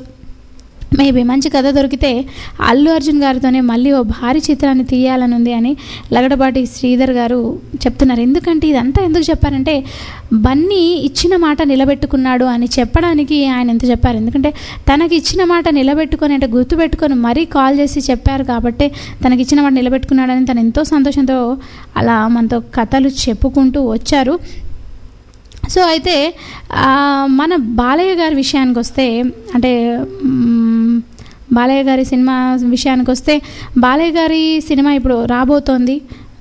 మేబీ మంచి కథ దొరికితే అల్లు అర్జున్ గారితోనే మళ్ళీ ఓ భారీ చిత్రాన్ని తీయాలని ఉంది అని లగడపాటి శ్రీధర్ గారు చెప్తున్నారు ఎందుకంటే ఇదంతా ఎందుకు చెప్పారంటే బన్నీ ఇచ్చిన మాట నిలబెట్టుకున్నాడు అని చెప్పడానికి ఆయన ఎంత చెప్పారు ఎందుకంటే తనకి ఇచ్చిన మాట నిలబెట్టుకొని అంటే గుర్తుపెట్టుకొని మరీ కాల్ చేసి చెప్పారు కాబట్టి తనకి ఇచ్చిన మాట నిలబెట్టుకున్నాడని తను ఎంతో సంతోషంతో అలా మనతో కథలు చెప్పుకుంటూ వచ్చారు సో అయితే ఆ, మన బాలయ్య గారి విషయానికి వస్తే అంటే మ్, బాలయ్య గారి సినిమా విషయానికి వస్తే బాలయ్య గారి సినిమా ఇప్పుడు రాబోతోంది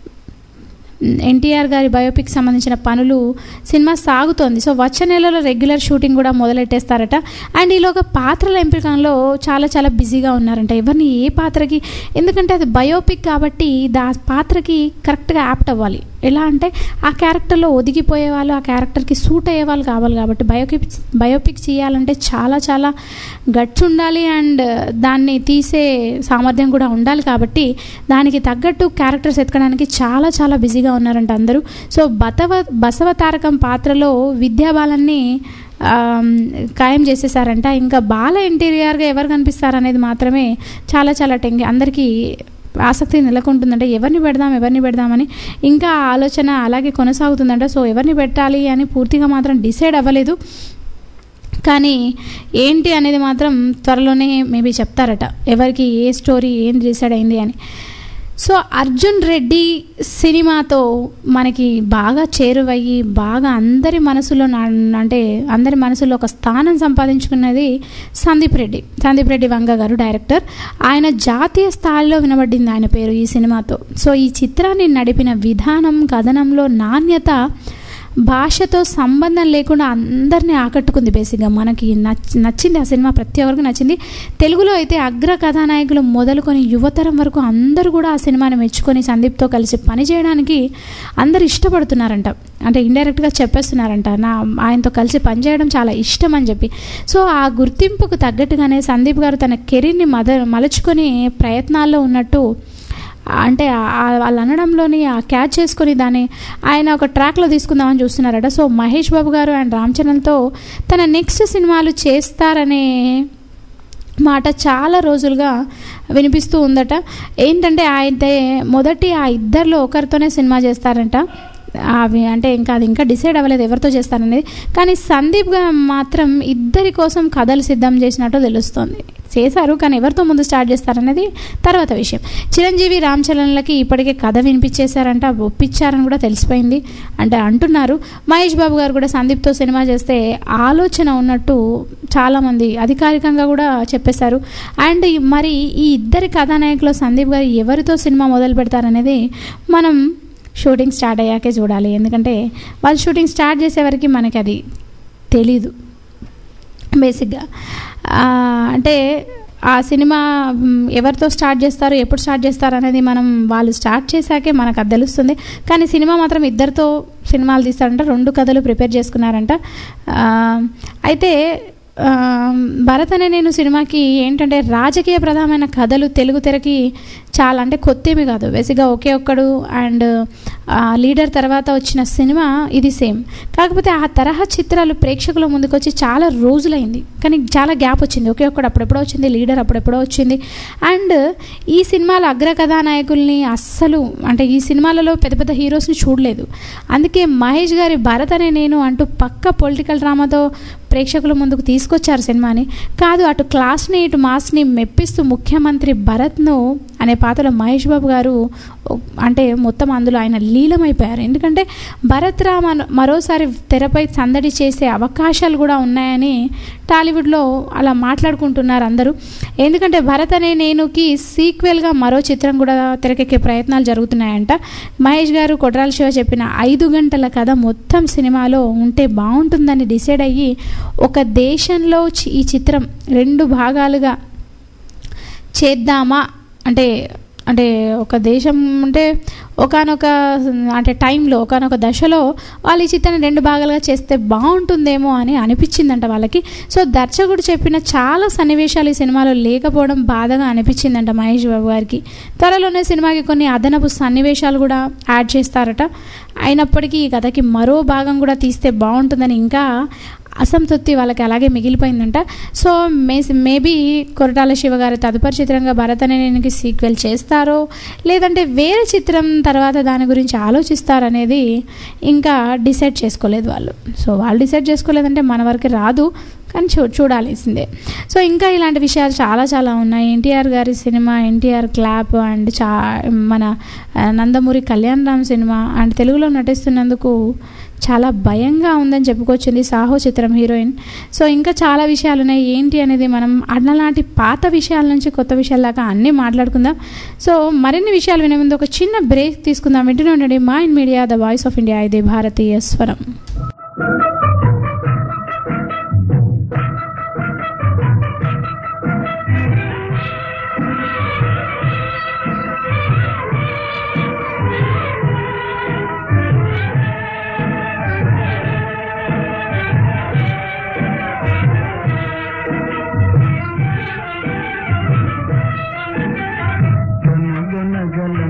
ఎన్టీఆర్ గారి బయోపిక్ సంబంధించిన పనులు సినిమా సాగుతోంది సో వచ్చే నెలలో రెగ్యులర్ షూటింగ్ కూడా మొదలెట్టేస్తారట అండ్ ఈలోగా పాత్రల ఎంపికలో చాలా చాలా బిజీగా ఉన్నారంట ఎవరిని ఏ పాత్రకి ఎందుకంటే అది బయోపిక్ కాబట్టి దా పాత్రకి కరెక్ట్గా యాప్ట్ అవ్వాలి ఎలా అంటే ఆ క్యారెక్టర్లో ఒదిగిపోయే వాళ్ళు ఆ క్యారెక్టర్కి సూట్ అయ్యే వాళ్ళు కావాలి కాబట్టి బయోపిక్ బయోపిక్ చేయాలంటే చాలా చాలా గట్స్ ఉండాలి అండ్ దాన్ని తీసే సామర్థ్యం కూడా ఉండాలి కాబట్టి దానికి తగ్గట్టు క్యారెక్టర్స్ ఎతకడానికి చాలా చాలా బిజీగా ఉన్నారంట అందరూ సో బతవ బసవ తారకం పాత్రలో విద్యాబాలన్ని ఆమ్, ఖాయం చేసేసారంట ఇంకా బాల ఇంటీరియర్గా ఎవరు కనిపిస్తారనేది మాత్రమే చాలా చాలా టెంగి అందరికీ ఆసక్తి నెలకొంటుందంటే ఎవరిని పెడదాం ఎవరిని పెడదామని ఇంకా ఆ ఆలోచన అలాగే కొనసాగుతుందంట సో ఎవరిని పెట్టాలి అని పూర్తిగా మాత్రం డిసైడ్ అవ్వలేదు కానీ ఏంటి అనేది మాత్రం త్వరలోనే మేబీ చెప్తారట ఎవరికి ఏ స్టోరీ ఏం డిసైడ్ అయింది అని సో అర్జున్ రెడ్డి సినిమాతో మనకి బాగా చేరువయ్యి బాగా అందరి మనసులో నా- అంటే అందరి మనసులో ఒక స్థానం సంపాదించుకున్నది సందీప్ రెడ్డి సందీప్ రెడ్డి వంగ గారు డైరెక్టర్ ఆయన జాతీయ స్థాయిలో వినబడింది ఆయన పేరు ఈ సినిమాతో సో ఈ చిత్రాన్ని నడిపిన విధానం కథనంలో నాణ్యత భాషతో సంబంధం లేకుండా అందరినీ ఆకట్టుకుంది బేసిక్గా మనకి నచ్ నచ్చింది ఆ సినిమా ప్రతి ఒక్కరికి నచ్చింది తెలుగులో అయితే అగ్ర కథానాయకులు మొదలుకొని యువతరం వరకు అందరూ కూడా ఆ సినిమాని మెచ్చుకొని సందీప్తో కలిసి పనిచేయడానికి అందరు ఇష్టపడుతున్నారంట అంటే ఇండైరెక్ట్గా చెప్పేస్తున్నారంట నా ఆయనతో కలిసి పనిచేయడం చాలా ఇష్టం అని చెప్పి సో ఆ గుర్తింపుకు తగ్గట్టుగానే సందీప్ గారు తన కెరీర్ని మద మలుచుకొని ప్రయత్నాల్లో ఉన్నట్టు అంటే ఆ- వాళ్ళు అనడంలోని ఆ క్యాచ్ చేసుకొని దాన్ని ఆయన ఒక ట్రాక్లో తీసుకుందామని చూస్తున్నారట సో మహేష్ బాబు గారు అండ్ రామ్ చరణ్తో తన నెక్స్ట్ సినిమాలు చేస్తారనే మాట చాలా రోజులుగా వినిపిస్తూ ఉందట ఏంటంటే అయితే మొదటి ఆ ఇద్దరిలో ఒకరితోనే సినిమా చేస్తారంట అవి అంటే ఇంకా అది ఇంకా డిసైడ్ అవ్వలేదు ఎవరితో చేస్తారనేది కానీ సందీప్గా మాత్రం ఇద్దరి కోసం కథలు సిద్ధం చేసినట్టు తెలుస్తోంది చేశారు కానీ ఎవరితో ముందు స్టార్ట్ చేస్తారనేది తర్వాత విషయం చిరంజీవి రామ్ చరణ్లకి ఇప్పటికే కథ వినిపించేశారంట ఒప్పించారని కూడా తెలిసిపోయింది అంటే అంటున్నారు మహేష్ బాబు గారు కూడా సందీప్తో సినిమా చేస్తే ఆలోచన ఉన్నట్టు చాలామంది అధికారికంగా కూడా చెప్పేశారు అండ్ మరి ఈ ఇద్దరి కథానాయకులు సందీప్ గారు ఎవరితో సినిమా మొదలు పెడతారనేది మనం షూటింగ్ స్టార్ట్ అయ్యాకే చూడాలి ఎందుకంటే వాళ్ళు షూటింగ్ స్టార్ట్ చేసే వరకు మనకి అది తెలీదు బేసిక్గా ఆ, అంటే ఆ సినిమా మ్, ఎవరితో స్టార్ట్ చేస్తారు ఎప్పుడు స్టార్ట్ చేస్తారు అనేది మనం వాళ్ళు స్టార్ట్ చేశాకే మనకు అది తెలుస్తుంది కానీ సినిమా మాత్రం ఇద్దరితో సినిమాలు తీస్తారంట రెండు కథలు ప్రిపేర్ చేసుకున్నారంట ఆ, అయితే ఆ, భరత్ అనే నేను సినిమాకి ఏంటంటే రాజకీయ ప్రధానమైన కథలు తెలుగు తెరకి చాలా అంటే కొత్తేమి కాదు బేసిక్గా ఒకే ఒక్కడు అండ్ లీడర్ తర్వాత వచ్చిన సినిమా ఇది సేమ్ కాకపోతే ఆ తరహా చిత్రాలు ప్రేక్షకుల ముందుకు వచ్చి చాలా రోజులైంది కానీ చాలా గ్యాప్ వచ్చింది ఒకే ఒక్కడు అప్పుడెప్పుడో వచ్చింది లీడర్ అప్పుడెప్పుడో వచ్చింది అండ్ ఈ సినిమాల అగ్ర కథానాయకుల్ని అస్సలు అంటే ఈ సినిమాలలో పెద్ద పెద్ద హీరోస్ని చూడలేదు అందుకే మహేష్ గారి భరత్ అనే నేను అంటూ పక్క పొలిటికల్ డ్రామాతో ప్రేక్షకుల ముందుకు తీసుకొచ్చారు సినిమాని కాదు అటు క్లాస్ని ఇటు మాస్ని మెప్పిస్తూ ముఖ్యమంత్రి భరత్ను అనే పాత్రలో మహేష్ బాబు గారు ఓ- అంటే మొత్తం అందులో ఆయన లీలమైపోయారు ఎందుకంటే భరత్ రామ్ అన- మరోసారి తెరపై సందడి చేసే అవకాశాలు కూడా ఉన్నాయని టాలీవుడ్లో అలా మాట్లాడుకుంటున్నారు అందరూ ఎందుకంటే భరత్ అనే నేనుకి సీక్వెల్గా మరో చిత్రం కూడా తెరకెక్కే ప్రయత్నాలు జరుగుతున్నాయంట మహేష్ గారు కొట్రాల శివ చెప్పిన ఐదు గంటల కథ మొత్తం సినిమాలో ఉంటే బాగుంటుందని డిసైడ్ అయ్యి ఒక దేశంలో చి- ఈ చిత్రం రెండు భాగాలుగా చేద్దామా అంటే అంటే ఒక దేశం అంటే ఒకనొక అంటే టైంలో ఒకనొక దశలో వాళ్ళు ఈ చిత్రాన్ని రెండు భాగాలుగా చేస్తే బాగుంటుందేమో అని అనిపించిందంట వాళ్ళకి సో దర్శకుడు చెప్పిన చాలా సన్నివేశాలు ఈ సినిమాలో లేకపోవడం బాధగా అనిపించిందంట మహేష్ బాబు గారికి త్వరలోనే సినిమాకి కొన్ని అదనపు సన్నివేశాలు కూడా యాడ్ చేస్తారట అయినప్పటికీ ఈ కథకి మరో భాగం కూడా తీస్తే బాగుంటుందని ఇంకా అసంతృప్తి వాళ్ళకి అలాగే మిగిలిపోయిందంట so may maybe Koratala Siva గారు తదుపరి చిత్రంగా భరత్ అనే నేను సీక్వెల్ చేస్తారో లేదంటే వేరే చిత్రం తర్వాత దాని గురించి ఆలోచిస్తారనేది ఇంకా డిసైడ్ చేసుకోలేదు వాళ్ళు సో వాళ్ళు డిసైడ్ చేసుకోలేదంటే మన వరకు రాదు కానీ చూ చూడాల్సిందే సో ఇంకా ఇలాంటి విషయాలు చాలా చాలా ఉన్నాయి ఎన్టీఆర్ గారి సినిమా ఎన్టీఆర్ క్లాప్ అండ్ చా మన ఆ, నందమూరి కళ్యాణ్ రామ్ సినిమా అండ్ తెలుగులో నటిస్తున్నందుకు చాలా భయంగా ఉందని చెప్పుకొచ్చింది సాహో చిత్రం హీరోయిన్ సో ఇంకా చాలా విషయాలు ఉన్నాయి ఏంటి అనేది మనం అన్నలాంటి పాత విషయాల నుంచి కొత్త విషయాల దాకా అన్నీ మాట్లాడుకుందాం సో మరిన్ని విషయాలు వినే ముందు ఒక చిన్న బ్రేక్ తీసుకుందాం వింటూనే ఉండండి మా in media the voice of India ఇది భారతీయ స్వరం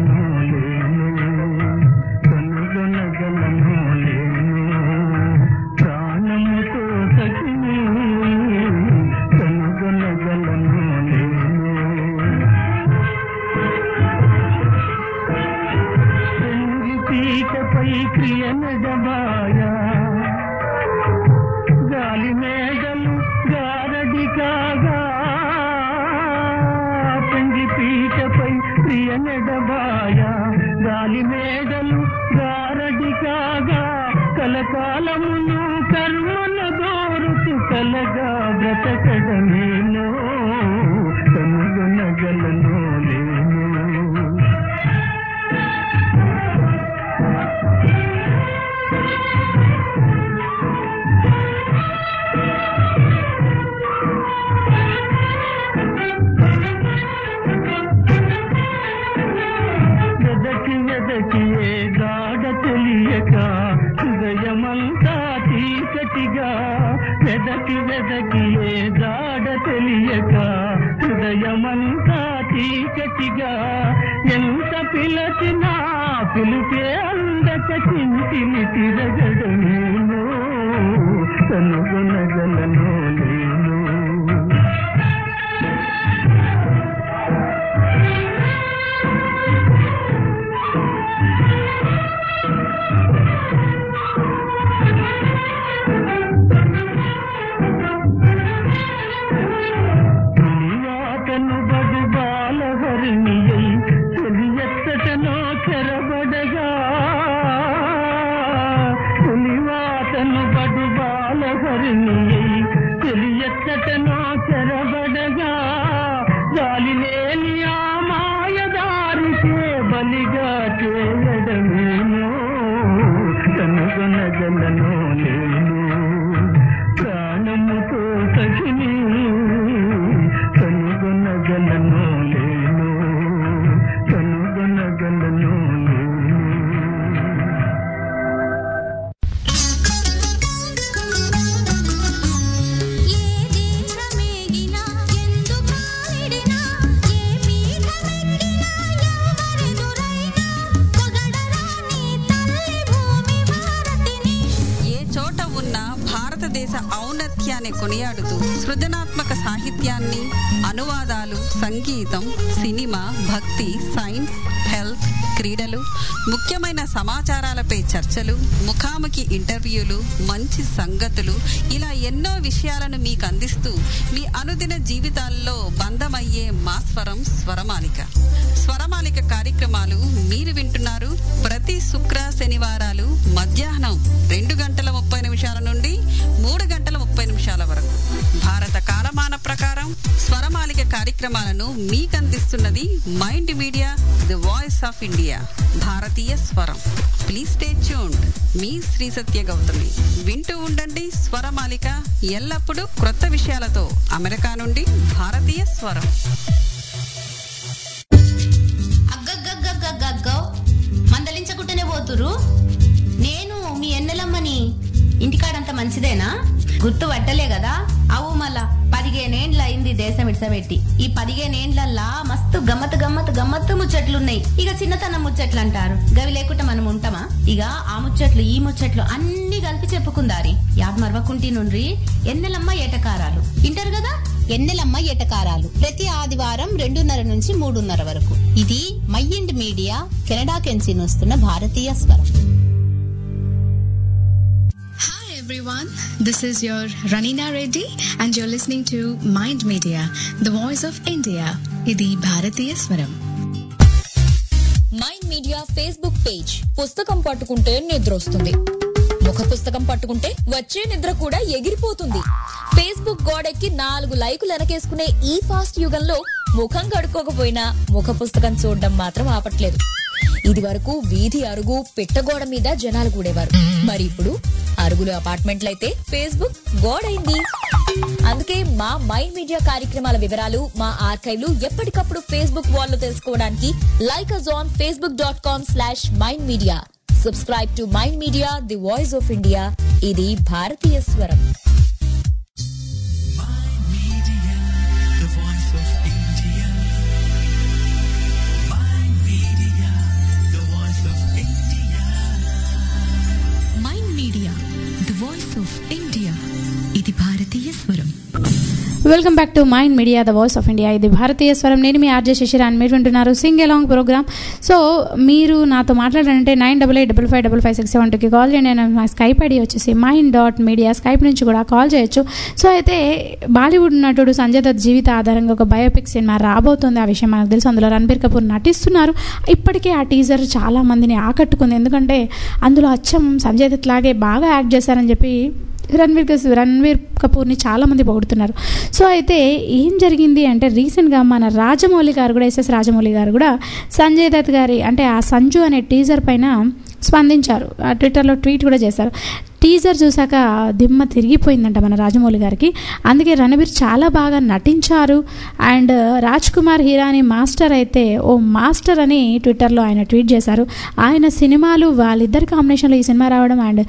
కనుగొనగలను కనుగొనగలను లేను నెడబాయ గాలి మేడలు గారడి కాగా కలకాలమును కర్మను దోరుతు కలగా బ్రతకడమేనో కనుగొనగలను లేను వెదకి వెదకి ఏ గాఢ తెలియక హృదయమంతా చీకటిగా వెదకి వెదకి ఏ గాఢ తెలియక హృదయమంతా చీకటిగా ఎంత పిలచినా పిలిపే అందక చింతిని తిరగడమేను కనుగొనగలను నేను పులివాతను బడు బాలహరిణియై చెలియత్తటనో చెరబడగా పులివాతను బడు బాలహరిణియై చెలియత్తటనో చెరబడగా గాలి లేని ఆ మాయదారికే బలిగా చేయడమేనో కనుగొనగలను నేను ప్రాణముతో సఖిని కనుగొనగలను లేను కనుగొనగలను లేను ఏ చోట ఉన్న భారతదేశ ఔన్నత్యాన్ని కొనియాడుతూ సృజనాత్మక సాహిత్యాన్ని అనువాదాలు సంగీతం సినిమా భక్తి సైన్స్ హెల్త్ క్రీడలు ముఖ్యమైన సమాచారాలపై చర్చలు ముఖాముఖి ఇంటర్వ్యూలు మంచి సంగతులు ఇలా ఎన్నో విషయాలను మీకు అందిస్తూ మీ అనుదిన జీవితాల్లో బంధమయ్యే మా స్వరం స్వరమాలిక స్వరమాలిక కార్యక్రమాలు మీరు వింటున్నారు ప్రతి శుక్ర శనివారాలు మధ్యాహ్నం రెండు గంటల ముప్పై నిమిషాల నుండి మూడు గంటల ముప్పై నిమిషాల వరకు భారత కాలమాన ప్రకారం స్వరమాలిక కార్యక్రమాలను మీకు అందిస్తున్నది mind media the voice of India భారతీయ స్వరం ప్లీజ్ స్టే ట్యూన్డ్ మీ శ్రీ సత్య గౌతమి వింటూ ఉండండి స్వరమాలిక ఎల్లప్పుడూ క్రొత్త విషయాలతో అమెరికా నుండి భారతీయ స్వరం అగ్గగ్గగ్గగ్గగ్గో మందలించకుంటేనే పోతురు నేను మీ ఎన్నెలమ్మని ఇంటికాడంత మంచిదేనా గుర్తు పట్టలే కదా అవు మళ్ళా పదిహేనేండ్ల అయింది దేశం ఇడ్సబెట్టి ఈ పదిహేనేండ్లల్లా మస్తు గమ్మత్ గమ్మత్ గమ్మత్తు ముచ్చట్లున్నాయి ఇక చిన్నతనం ముచ్చట్లు అంటారు గవి లేకుండా మనం ఉంటామా ఇక ఆ ముచ్చట్లు ఈ ముచ్చట్లు అన్ని కలిపి చెప్పుకుందారి యాద్ మరవకుంటి నుండ్రి ఎన్నెలమ్మ ఏటకారాలు ఇంటారు కదా ఎన్నెలమ్మ ఎటకారాలు ప్రతి ఆదివారం రెండున్నర నుంచి మూడున్నర వరకు ఇది మైండ్ మీడియా కెనడా కెన్సీ వస్తున్న భారతీయ స్వరం Hi everyone, this is your Ranina Reddy and you're listening to Mind Media, the voice of India. ఇది భారతీయ స్వరం మైండ్ మీడియా ఫేస్బుక్ పేజ్ పుస్తకం పట్టుకుంటే నిద్ర వస్తుంది ముఖ పుస్తకం పట్టుకుంటే వచ్చే నిద్ర కూడా ఎగిరిపోతుంది ఫేస్బుక్ గోడెక్కి నాలుగు లైకులు వెనకేసుకునే ఈ ఫాస్ట్ యుగంలో ముఖం కడుక్కోకపోయినా ముఖ పుస్తకం చూడడం మాత్రం ఆపట్లేదు ఇది వరకు వీధి అరుగు పిట్టగోడ మీద జనాలు కూడేవారు మరి ఇప్పుడు అరుగులు అపార్ట్మెంట్లయితే ఫేస్బుక్ గోడైంది అందుకే మా మైండ్ మీడియా కార్యక్రమాల వివరాలు మా ఆర్కైవ్లు ఎప్పటికప్పుడు ఫేస్బుక్ వాల్లో తెలుసుకోవడానికి like us on Facebook dot com slash mind media subscribe to mind media the voice of India ఇది భారతీయ స్వరం The voice of India. Mind Media, the voice of India. Mind media the voice of India ఇది భారతీయ స్వరం welcome back to mind media the voice of India ఇది భారతీయ స్వరం నేను మీ ఆర్జే శశిరాన్ మీరు వింటున్నారు సింగ్ అలాంగ్ ప్రోగ్రామ్ సో మీరు నాతో మాట్లాడాలంటే nine double eight double five double five six seven టూకి కాల్ చేయండి నేను నా స్కైప్ ఐడి వచ్చేసి మైండ్ డాట్ మీడియా స్కైప్ నుంచి కూడా కాల్ చేయొచ్చు సో అయితే బాలీవుడ్ నటుడు సంజయ్ దత్ జీవిత ఆధారంగా ఒక బయోపిక్ సినిమా రాబోతుంది ఆ విషయం మనకు తెలుసు అందులో రణబీర్ కపూర్ నటిస్తున్నారు ఇప్పటికే ఆ టీజర్ చాలా మందిని ఆకట్టుకుంది ఎందుకంటే అందులో అచ్చం సంజయ్ దత్ లాగే బాగా యాక్ట్ చేశారని చెప్పి రణ్వీర్ కస్ రణ్వీర్ కపూర్ని చాలామంది పొగుడుతున్నారు సో అయితే ఏం జరిగింది అంటే రీసెంట్గా మన రాజమౌళి గారు కూడా ఎస్ఎస్ రాజమౌళి గారు కూడా సంజయ్ దత్ గారి అంటే ఆ సంజు అనే టీజర్ పైన స్పందించారు ఆ ట్విట్టర్లో ట్వీట్ కూడా చేశారు టీజర్ చూసాక దిమ్మ తిరిగిపోయిందంట మన రాజమౌళి గారికి అందుకే రణబీర్ చాలా బాగా నటించారు అండ్ రాజ్ కుమార్ హీరాని మాస్టర్ అయితే ఓ మాస్టర్ అని ట్విట్టర్లో ఆయన ట్వీట్ చేశారు ఆయన సినిమాలు వాళ్ళిద్దరి కాంబినేషన్లో ఈ సినిమా రావడం అండ్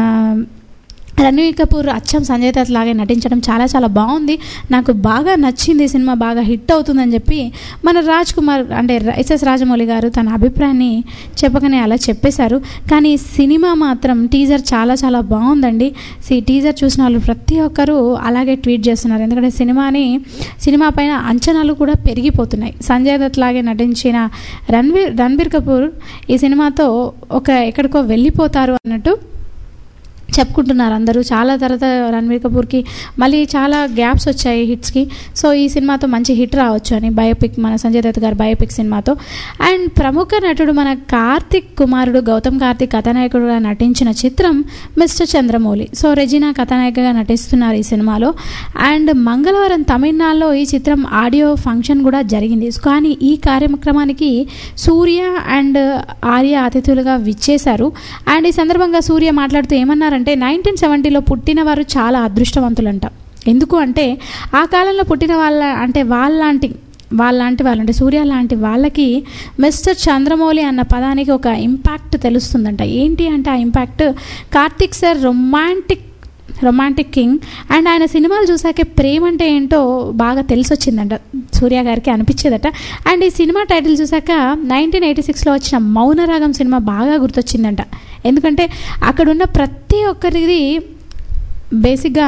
రణవీర్ కపూర్ అచ్చం సంజయ్ దత్ లాగే నటించడం చాలా చాలా బాగుంది నాకు బాగా నచ్చింది ఈ సినిమా బాగా హిట్ అవుతుందని చెప్పి మన రాజ్ కుమార్ అంటే ఎస్ఎస్ రాజమౌళి గారు తన అభిప్రాయాన్ని చెప్పకనే అలా చెప్పేశారు కానీ సినిమా మాత్రం టీజర్ చాలా చాలా బాగుందండి ఈ టీజర్ చూసిన వాళ్ళు ప్రతి ఒక్కరూ అలాగే ట్వీట్ చేస్తున్నారు ఎందుకంటే సినిమాని సినిమా పైన అంచనాలు కూడా పెరిగిపోతున్నాయి సంజయ్ దత్ లాగే నటించిన రణ్వీర్ రణబీర్ కపూర్ ఈ సినిమాతో ఒక ఎక్కడికో వెళ్ళిపోతారు అన్నట్టు చెప్పుకుంటున్నారు అందరూ చాలా తర్వాత రణబీర్ కపూర్కి మళ్ళీ చాలా గ్యాప్స్ వచ్చాయి హిట్స్కి సో ఈ సినిమాతో మంచి హిట్ రావచ్చు అని బయోపిక్ మన సంజయ్ దత్ గారి బయోపిక్ సినిమాతో అండ్ ప్రముఖ నటుడు మన కార్తిక్ కుమారుడు గౌతమ్ కార్తిక్ కథానాయకుడుగా నటించిన చిత్రం మిస్టర్ చంద్రమౌళి సో రెజినా కథానాయికగా నటిస్తున్నారు ఈ సినిమాలో అండ్ మంగళవారం తమిళనాడులో ఈ చిత్రం ఆడియో ఫంక్షన్ కూడా జరిగింది కానీ ఈ కార్యక్రమానికి సూర్య అండ్ ఆర్య అతిథులుగా విచ్చేశారు అండ్ ఈ సందర్భంగా సూర్య మాట్లాడుతూ ఏమన్నారంటే నైన్టీన్ సెవెంటీలో పుట్టిన వారు చాలా అదృష్టవంతులంట ఎందుకు అంటే ఆ కాలంలో పుట్టిన వాళ్ళ అంటే వాళ్ళలాంటి వాళ్ళలాంటి వాళ్ళు అంటే సూర్య లాంటి వాళ్ళకి మిస్టర్ చంద్రమౌళి అన్న పదానికి ఒక ఇంపాక్ట్ తెలుస్తుందంట ఏంటి అంటే ఆ impact Karthik sir romantic romantic king and ఆయన సినిమాలు చూసాకే ప్రేమ అంటే ఏంటో బాగా తెలిసి వచ్చిందంట సూర్య గారికి అనిపించేదట అండ్ ఈ సినిమా టైటిల్ చూసాక నైన్టీన్ ఎయిటీ సిక్స్లో వచ్చిన మౌనరాగం సినిమా బాగా గుర్తొచ్చిందంట ఎందుకంటే అక్కడున్న ప్రతి ఒక్కరిది బేసిక్గా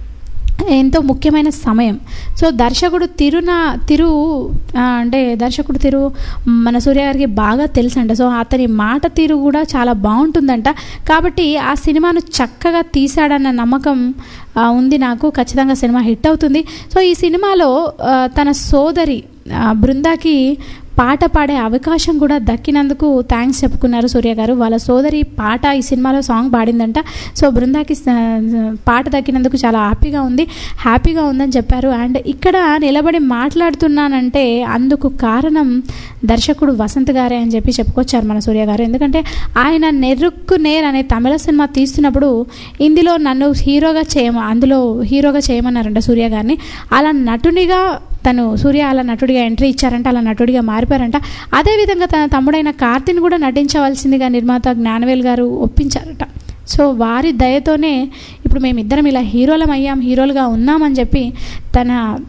ఎంతో ముఖ్యమైన సమయం సో దర్శకుడు తిరున తిరు అంటే దర్శకుడు తిరు మన సూర్య గారికి బాగా తెలుసంట సో అతని మాట తీరు కూడా చాలా బాగుంటుందంట కాబట్టి ఆ సినిమాను చక్కగా తీశాడన్న నమ్మకం ఉంది నాకు ఖచ్చితంగా సినిమా హిట్ అవుతుంది సో ఈ సినిమాలో తన సోదరి బృందాకి పాట పాడే అవకాశం కూడా దక్కినందుకు థ్యాంక్స్ చెప్పుకున్నారు సూర్య గారు వాళ్ళ సోదరి పాట ఈ సినిమాలో సాంగ్ పాడిందంట సో బృందాకి పాట దక్కినందుకు చాలా హ్యాపీగా ఉంది హ్యాపీగా ఉందని చెప్పారు అండ్ ఇక్కడ నిలబడి మాట్లాడుతున్నానంటే అందుకు కారణం దర్శకుడు వసంత్ గారే అని చెప్పి చెప్పుకొచ్చారు మన సూర్య గారు ఎందుకంటే ఆయన నెరుక్కు నేర్ అనే తమిళ సినిమా తీస్తున్నప్పుడు ఇందులో నన్ను హీరోగా చేయమ అందులో హీరోగా చేయమన్నారంట సూర్య గారిని అలా నటునిగా తను సూర్య అలా నటుడిగా ఎంట్రీ ఇచ్చారంట అలా నటుడిగా మారిపోయారంట అదేవిధంగా తన తమ్ముడైన కార్తిని కూడా నటించవలసిందిగా నిర్మాత జ్ఞానవేల్ గారు ఒప్పించారట సో వారి దయతోనే ఇప్పుడు మేమిద్దరం ఇలా హీరోలం అయ్యాం హీరోలుగా ఉన్నామని చెప్పి తన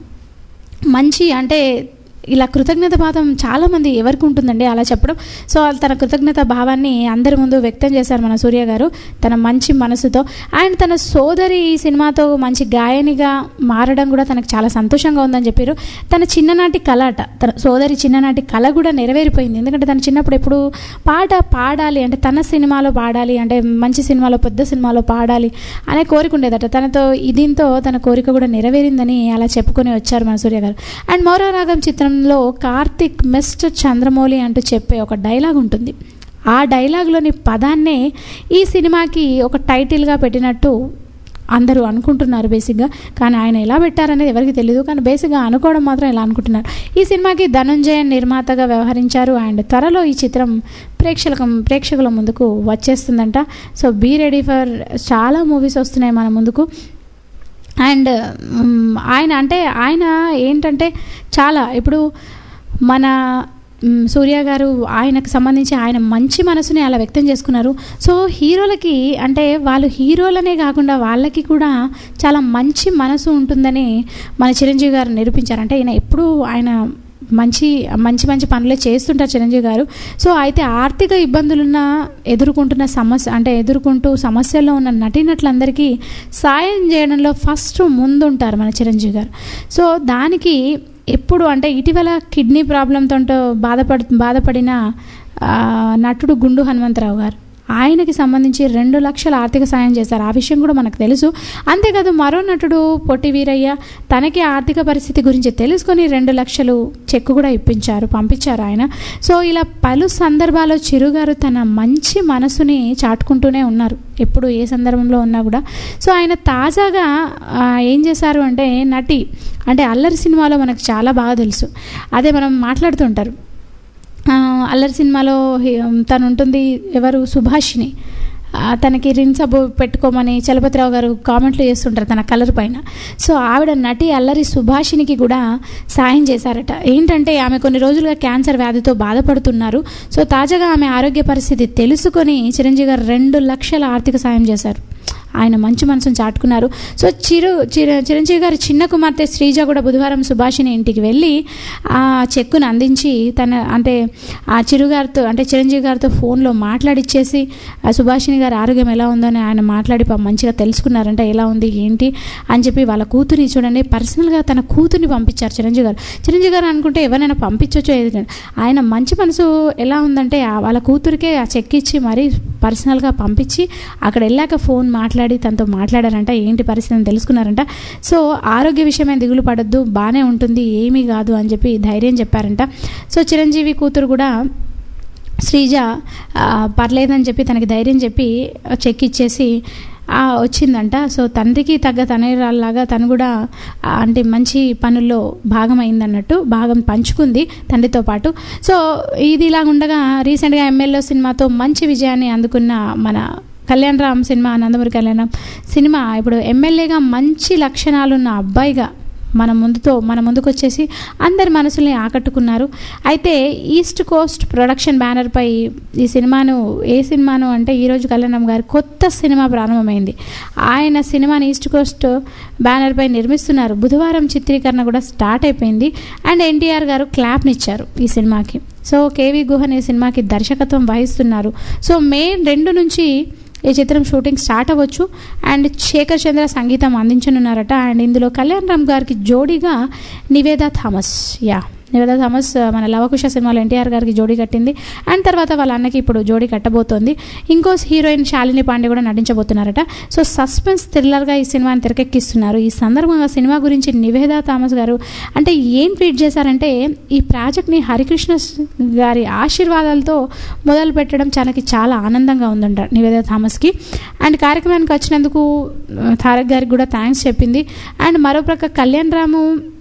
మంచి అంటే ఇలా కృతజ్ఞత భావం చాలామంది ఎవరికి ఉంటుందండి అలా చెప్పడం సో తన కృతజ్ఞత భావాన్ని అందరి ముందు వ్యక్తం చేశారు మన సూర్య గారు తన మంచి మనసుతో అండ్ తన సోదరి ఈ సినిమాతో మంచి గాయనిగా మారడం కూడా తనకు చాలా సంతోషంగా ఉందని చెప్పారు తన చిన్ననాటి కళ అట తన సోదరి చిన్ననాటి కళ కూడా నెరవేరిపోయింది ఎందుకంటే తన చిన్నప్పుడు ఎప్పుడు పాట పాడాలి అంటే తన సినిమాలో పాడాలి అంటే మంచి సినిమాలో పెద్ద సినిమాలో పాడాలి అనే కోరిక ఉండేదట తనతో దీంతో తన కోరిక కూడా నెరవేరిందని అలా చెప్పుకొని వచ్చారు మన సూర్య గారు అండ్ మౌరారాగం చిత్రం లో కార్తిక్ మిస్టర్ చంద్రమౌళి అంటూ చెప్పే ఒక డైలాగ్ ఉంటుంది ఆ డైలాగ్లోని పదాన్నే ఈ సినిమాకి ఒక టైటిల్గా పెట్టినట్టు అందరూ అనుకుంటున్నారు బేసిక్గా కానీ ఆయన ఎలా పెట్టారనేది ఎవరికి తెలియదు కానీ బేసిక్గా అనుకోవడం మాత్రం ఎలా అనుకుంటున్నారు ఈ సినిమాకి ధనుంజయన్ నిర్మాతగా వ్యవహరించారు అండ్ త్వరలో ఈ చిత్రం ప్రేక్షకుల ప్రేక్షకుల ముందుకు వచ్చేస్తుందంట సో బీ రెడీ ఫర్ చాలా మూవీస్ వస్తున్నాయి మన ముందుకు అండ్ ఆయన అంటే ఆయన ఏంటంటే చాలా ఇప్పుడు మన సూర్య గారు ఆయనకు సంబంధించి ఆయన మంచి మనసుని అలా వ్యక్తం చేసుకున్నారు సో హీరోలకి అంటే వాళ్ళు హీరోలనే కాకుండా వాళ్ళకి కూడా చాలా మంచి మనసు ఉంటుందని మన చిరంజీవి గారు నిరూపించారు అంటే ఈయన ఎప్పుడూ ఆయన మంచి మంచి మంచి పనులే చేస్తుంటారు చిరంజీవి గారు సో అయితే ఆర్థిక ఇబ్బందులున్న ఎదుర్కొంటున్న సమస్య అంటే ఎదుర్కొంటూ సమస్యల్లో ఉన్న నటీనటులందరికీ సాయం చేయడంలో ఫస్ట్ ముందుంటారు మన చిరంజీవి గారు సో దానికి ఎప్పుడు అంటే ఇటీవల కిడ్నీ ప్రాబ్లంతో బాధపడు బాధపడిన ఆ, నటుడు గుండు హనుమంతరావు గారు ఆయనకి సంబంధించి రెండు లక్షల ఆర్థిక సాయం చేశారు ఆ విషయం కూడా మనకు తెలుసు అంతేకాదు మరో నటుడు పొట్టి వీరయ్య తనకి ఆర్థిక పరిస్థితి గురించి తెలుసుకొని రెండు లక్షలు చెక్కు కూడా ఇప్పించారు పంపించారు ఆయన సో ఇలా పలు సందర్భాల్లో చిరుగారు తన మంచి మనసుని చాటుకుంటూనే ఉన్నారు ఎప్పుడు ఏ సందర్భంలో ఉన్నా కూడా సో ఆయన తాజాగా ఆ, ఏం చేశారు అంటే నటి అంటే అల్లరి సినిమాలో మనకు చాలా బాగా తెలుసు అదే మనం మాట్లాడుతుంటారు ఆ, అల్లరి సినిమాలో హి- తను ఉంటుంది ఎవరు సుభాషిని ఆ, తనకి రిన్ సబ్బు పెట్టుకోమని చలపతిరావు గారు కామెంట్లు చేస్తుంటారు తన కలర్ పైన సో ఆవిడ నటి అల్లరి సుభాషినికి కూడా సాయం చేశారట ఏంటంటే ఆమె కొన్ని రోజులుగా క్యాన్సర్ వ్యాధితో బాధపడుతున్నారు సో తాజాగా ఆమె ఆరోగ్య పరిస్థితి తెలుసుకొని చిరంజీవి గారు రెండు లక్షల ఆర్థిక సాయం చేశారు ఆయన మంచి మనసును చాటుకున్నారు సో చిరు చిర చిరంజీవి గారి చిన్న కుమార్తె శ్రీజ కూడా బుధవారం సుభాషిని ఇంటికి వెళ్ళి ఆ చెక్కును అందించి తన అంటే ఆ చిరుగారితో అంటే చిరంజీవి గారితో ఫోన్లో మాట్లాడిచ్చేసి ఆ సుభాషిని గారి ఆరోగ్యం ఎలా ఉందో అని ఆయన మాట్లాడి పాపం మంచిగా తెలుసుకున్నారంట ఎలా ఉంది ఏంటి అని చెప్పి వాళ్ళ కూతురిని చూడండి పర్సనల్గా తన కూతుర్ని పంపించారు చిరంజీవి గారు చిరంజీవి గారు అనుకుంటే ఎవరైనా పంపించవచ్చు ఏది కానీ ఆయన మంచి మనసు ఎలా ఉందంటే ఆ వాళ్ళ కూతురికే ఆ చెక్ ఇచ్చి మరీ పర్సనల్గా పంపించి అక్కడ వెళ్ళాక ఫోన్ మాట్లాడి తనతో మాట్లాడారంట ఏంటి పరిస్థితి అని తెలుసుకున్నారంట సో ఆరోగ్య విషయమే దిగులు పడద్దు బాగానే ఉంటుంది ఏమీ కాదు అని చెప్పి ధైర్యం చెప్పారంట సో చిరంజీవి కూతురు కూడా శ్రీజ ఆ, పర్లేదని చెప్పి తనకి ధైర్యం చెప్పి చెక్ ఇచ్చేసి ఆ, వచ్చిందంట సో తండ్రికి తగ్గ తనయురాల్లాగా తను కూడా ఆ, అంటే మంచి పనుల్లో భాగం అయిందన్నట్టు భాగం పంచుకుంది తండ్రితో పాటు సో ఇది ఇలా ఉండగా రీసెంట్గా ఎమ్మెల్యే సినిమాతో మంచి విజయాన్ని అందుకున్న మన కళ్యాణ్ రామ్ సినిమా నందమూరి కళ్యాణం సినిమా ఇప్పుడు ఎమ్మెల్యేగా మంచి లక్షణాలున్న అబ్బాయిగా మన ముందుతో మన ముందుకు వచ్చేసి అందరి మనసుల్ని ఆకట్టుకున్నారు అయితే ఈస్ట్ కోస్ట్ ప్రొడక్షన్ బ్యానర్పై ఈ సినిమాను ఏ సినిమాను అంటే ఈరోజు కళ్యాణం గారి కొత్త సినిమా ప్రారంభమైంది ఆయన సినిమాని ఈస్ట్ కోస్ట్ బ్యానర్పై నిర్మిస్తున్నారు బుధవారం చిత్రీకరణ కూడా స్టార్ట్ అయిపోయింది అండ్ ఎన్టీఆర్ గారు క్లాప్నిచ్చారు ఈ సినిమాకి సో కేవీ గుహన్ ఈ సినిమాకి దర్శకత్వం వహిస్తున్నారు సో మే రెండు నుంచి ఈ చిత్రం షూటింగ్ స్టార్ట్ అవ్వచ్చు అండ్ శేఖర్ చంద్ర సంగీతం అందించనున్నారట అండ్ ఇందులో కళ్యాణ్ రామ్ గారికి జోడీగా నివేదా థామస్ యా నివేదా థామస్ ఆ, మన లవకుశ సినిమాలో ఎన్టీఆర్ గారికి జోడీ కట్టింది అండ్ తర్వాత వాళ్ళ అన్నకి ఇప్పుడు జోడీ కట్టబోతోంది ఇంకో హీరోయిన్ శాలిని పాండే కూడా నటించబోతున్నారట సో సస్పెన్స్ థ్రిల్లర్గా ఈ సినిమాని తెరకెక్కిస్తున్నారు ఈ సందర్భంగా సినిమా గురించి నివేదా థామస్ గారు అంటే ఏం ట్వీట్ చేశారంటే ఈ ప్రాజెక్ట్ని హరికృష్ణ స్- గారి ఆశీర్వాదాలతో మొదలు పెట్టడం తనకి చాలా ఆనందంగా ఉందంట నివేదా థామస్కి అండ్ కార్యక్రమానికి వచ్చినందుకు ఆ, తారక్ గారికి కూడా థ్యాంక్స్ చెప్పింది అండ్ మరోప్రక్క కళ్యాణ్ రాము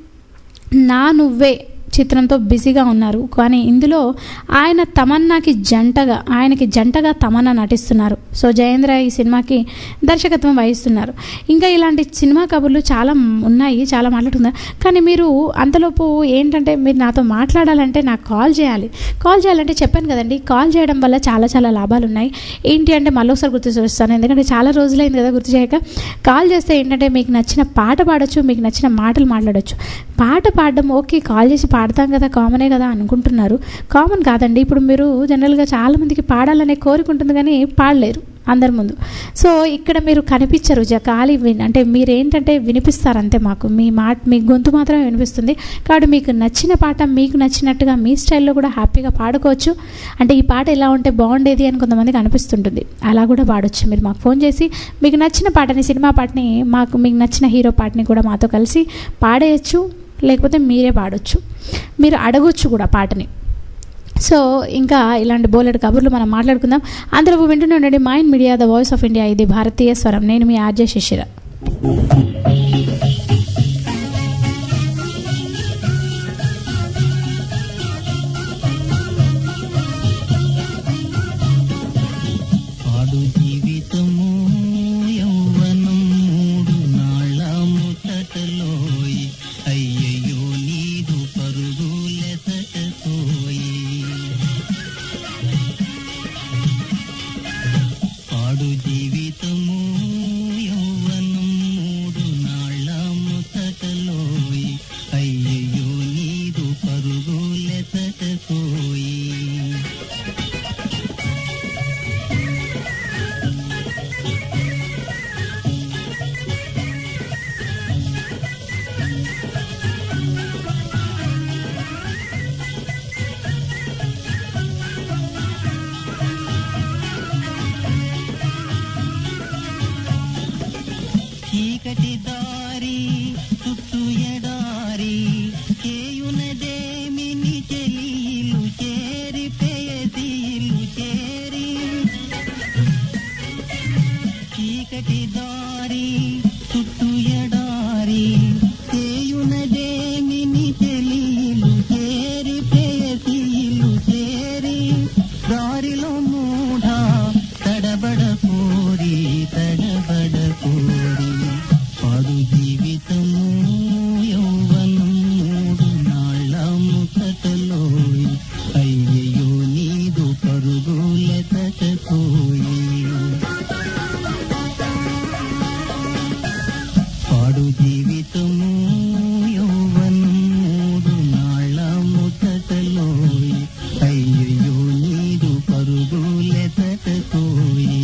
నా నువ్వే చిత్రంతో బిజీగా ఉన్నారు కానీ ఇందులో ఆయన తమన్నాకి జంటగా ఆయనకి జంటగా తమన్నా నటిస్తున్నారు సో జయేంద్ర ఈ సినిమాకి దర్శకత్వం వహిస్తున్నారు ఇంకా ఇలాంటి సినిమా కబుర్లు చాలా ఉన్నాయి చాలా మాట్లాడుతున్నారు కానీ మీరు అంతలోపు ఏంటంటే మీరు నాతో మాట్లాడాలంటే నాకు కాల్ చేయాలి కాల్ చేయాలంటే చెప్పాను కదండి కాల్ చేయడం వల్ల చాలా చాలా లాభాలు ఉన్నాయి ఏంటి అంటే మళ్ళీ ఒకసారి గుర్తు చేస్తాను ఎందుకంటే చాలా రోజులైంది కదా గుర్తు చేయక కాల్ చేస్తే ఏంటంటే మీకు నచ్చిన పాట పాడొచ్చు మీకు నచ్చిన మాటలు మాట్లాడొచ్చు పాట పాడడం ఓకే కాల్ చేసి పాడతాం కదా కామనే కదా అనుకుంటున్నారు కామన్ కాదండి ఇప్పుడు మీరు జనరల్గా చాలామందికి పాడాలనే కోరిక ఉంటుంది కానీ పాడలేరు అందరి ముందు సో ఇక్కడ మీరు కనిపించరు జ ఖాళీ విన్ అంటే మీరు ఏంటంటే వినిపిస్తారు అంతే మాకు మీ మాట మీ గొంతు మాత్రమే వినిపిస్తుంది కాబట్టి మీకు నచ్చిన పాట మీకు నచ్చినట్టుగా మీ స్టైల్లో కూడా హ్యాపీగా పాడుకోవచ్చు అంటే ఈ పాట ఎలా ఉంటే బాగుండేది అని కొంతమందికి అనిపిస్తుంటుంది అలా కూడా పాడొచ్చు మీరు మాకు ఫోన్ చేసి మీకు నచ్చిన పాటని సినిమా పాటని మాకు మీకు నచ్చిన హీరో పాటని కూడా మాతో కలిసి పాడేయచ్చు లేకపోతే మీరే పాడొచ్చు మీరు అడగొచ్చు కూడా పాటని సో ఇంకా ఇలాంటి బోలెడు కబుర్లు మనం మాట్లాడుకుందాం అందరూ వింటూనే ఉండండి mind media the voice of India ఇది భారతీయ స్వరం నేను మీ ఆర్జే శిశిర పాడు జీవితము యౌవనం మూడు నాళ్ళ ముచ్చటలోయి అయ్యయ్యో నీదు పరుగులెసటతోయి పాడు జీవితము యౌవనం మూడు నాళ్ళ తటలోయి అయ్యయ్యో నీదు పరుగుల తటకోయి పాడు జీవితము యౌవనం మూడు నాళ్ళ ముతటలోయి అయ్యయ్యో నీదు పరుగుల తటకోయి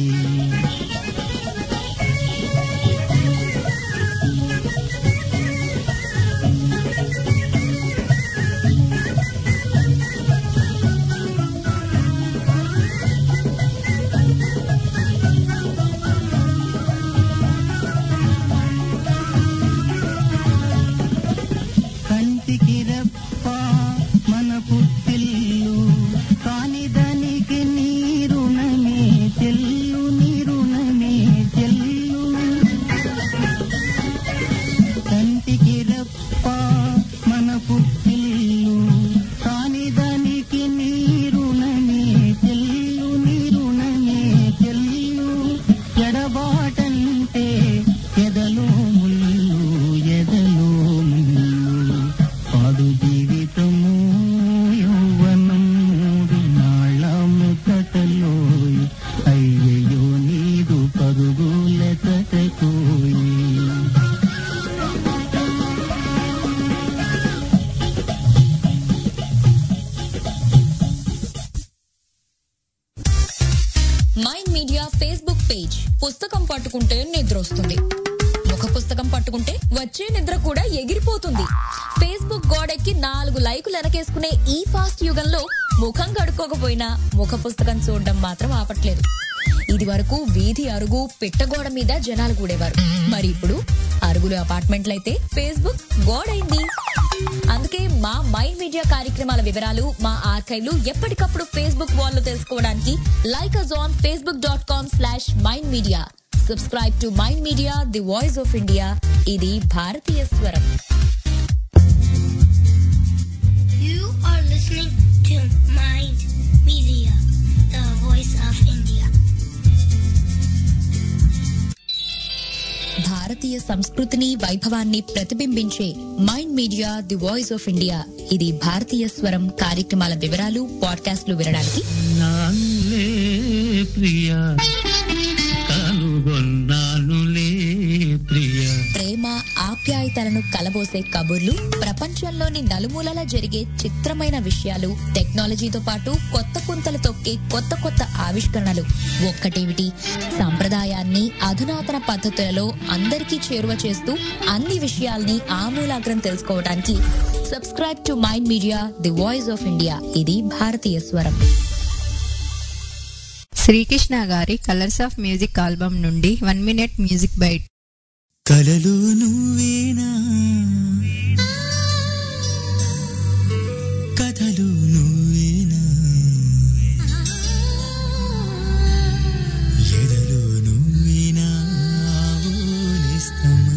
కంటికి రెప్ప మన పుట్టిల్లు కాని దానికి నీరుణమే చెల్లు నీరుణమే చెల్లు కంటికి రెప్ప మన పుట్టిల్లు కాని దానికి నీరుణమే చెల్లు నీరుణమే చెల్లు ఎడబాటంటే ఎదలో ముళ్ళు ఎదలో ముళ్ళు పాడు జీవితము యౌవనం మూడు నాళ్ళ ముతటలోయి అయ్యయ్యో నీదు పరుగుల తటకోయి మైండ్ మీడియా ఫేస్బుక్ పేజ్ పుస్తకం పట్టుకుంటే నిద్ర వస్తుంది ముఖ పుస్తకం పట్టుకుంటే వచ్చే నిద్ర కూడా ఎగిరిపోతుంది ఫేస్బుక్ గోడెక్కి నాలుగు లైకులు వెనకేసుకునే ఈ ఫాస్ట్ యుగంలో ముఖం కడుక్కోకపోయినా ముఖ పుస్తకం చూడడం మాత్రం ఆపట్లేదు ఇది వరకు వీధి అరుగు పిట్టగోడ మీద జనాలు కూడేవారు మరి ఇప్పుడు అరుగులు అపార్ట్మెంట్లయితే ఫేస్బుక్ గోడైంది అందుకే మా మైండ్ మీడియా కార్యక్రమాల వివరాలు మా ఆర్కైవ్లు ఎప్పటికప్పుడు ఫేస్బుక్ వాల్లో తెలుసుకోవడానికి like us on Facebook dot com slash mind media subscribe to mind media the voice of India ఇది భారతీయ స్వరం You are listening to Mind Media, the voice of India. భారతీయ సంస్కృతిని వైభవాన్ని ప్రతిబింబించే mind media the voice of India ఇది భారతీయ స్వరం కార్యక్రమాల వివరాలు పాడ్కాస్ట్లు వినడానికి నానులే ప్రియా కనుగొన్నానులే ప్రియా ప్రేమ ఆప్యాయతలను కలబోసే కబుర్లు ప్రపంచంలోని నలుమూలలా జరిగే చిత్రమైన విషయాలు టెక్నాలజీతో పాటు కొత్త పుంతలు తొక్కే కొత్త కొత్త ఆవిష్కరణలు ఒక్కటేమిటి సంప్రదాయాన్ని అధునాతన పద్ధతులలో అందరికీ చేరువ చేస్తూ అన్ని విషయాల్ని ఆమూలాగ్రం తెలుసుకోవడానికి subscribe to mind media the voice of India ఇది భారతీయ స్వరం శ్రీకృష్ణ గారి కలర్స్ ఆఫ్ మ్యూజిక్ ఆల్బమ్ నుండి వన్ మినిట్ మ్యూజిక్ బైట్ కలలు నువ్వేనా కథలు నువ్వేనా ఎదలు నువ్వేనా ఆవులిస్తమా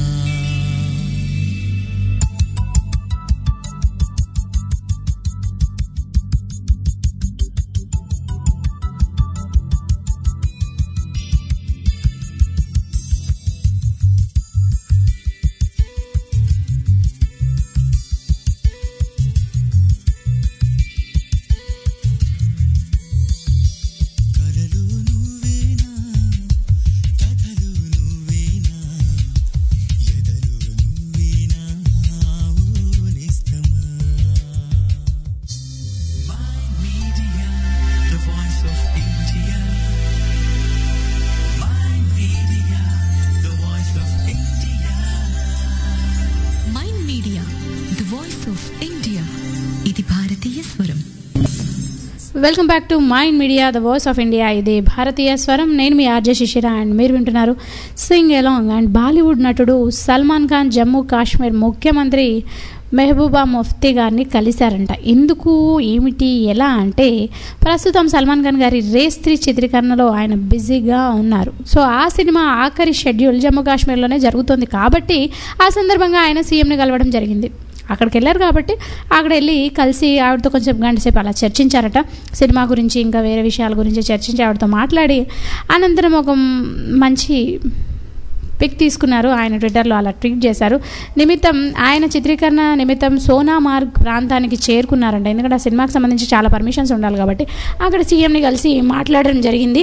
కలలు నువ్వేనా కథలు నువ్వేనా ఎదలు నువ్వేనా ఆవులిస్తమా Mind Media, the voice of India. Mind Media, the voice of India. Mind media the voice of India ఇది భారతీయ స్వరం welcome back to mind media the voice of India ఇది భారతీయ స్వరం నేను మీ ఆర్జే శిశిర అండ్ మీరు వింటున్నారు సింగ్ ఎలాంగ్ అండ్ బాలీవుడ్ నటుడు సల్మాన్ ఖాన్ జమ్మూ కాశ్మీర్ ముఖ్యమంత్రి మెహబూబా ముఫ్తీ గారిని కలిశారంట ఎందుకు ఏమిటి ఎలా అంటే ప్రస్తుతం సల్మాన్ ఖాన్ గారి రేస్ త్రీ చిత్రీకరణలో ఆయన బిజీగా ఉన్నారు సో ఆ సినిమా ఆఖరి షెడ్యూల్ జమ్మూ కాశ్మీర్లోనే జరుగుతుంది కాబట్టి ఆ సందర్భంగా ఆయన సీఎంని కలవడం జరిగింది అక్కడికి వెళ్ళారు కాబట్టి అక్కడ వెళ్ళి కలిసి ఆవిడతో కొంచెం గంట సేపు అలా చర్చించారట సినిమా గురించి ఇంకా వేరే విషయాల గురించి చర్చించి ఆవిడతో మాట్లాడి అనంతరం ఒక మంచి పిక్ తీసుకున్నారు ఆయన ట్విట్టర్లో అలా ట్వీట్ చేశారు నిమిత్తం ఆయన చిత్రీకరణ నిమిత్తం సోనామార్గ్ ప్రాంతానికి చేరుకున్నారంట ఎందుకంటే ఆ సినిమాకి సంబంధించి చాలా పర్మిషన్స్ ఉండాలి కాబట్టి అక్కడ సీఎంని కలిసి మాట్లాడడం జరిగింది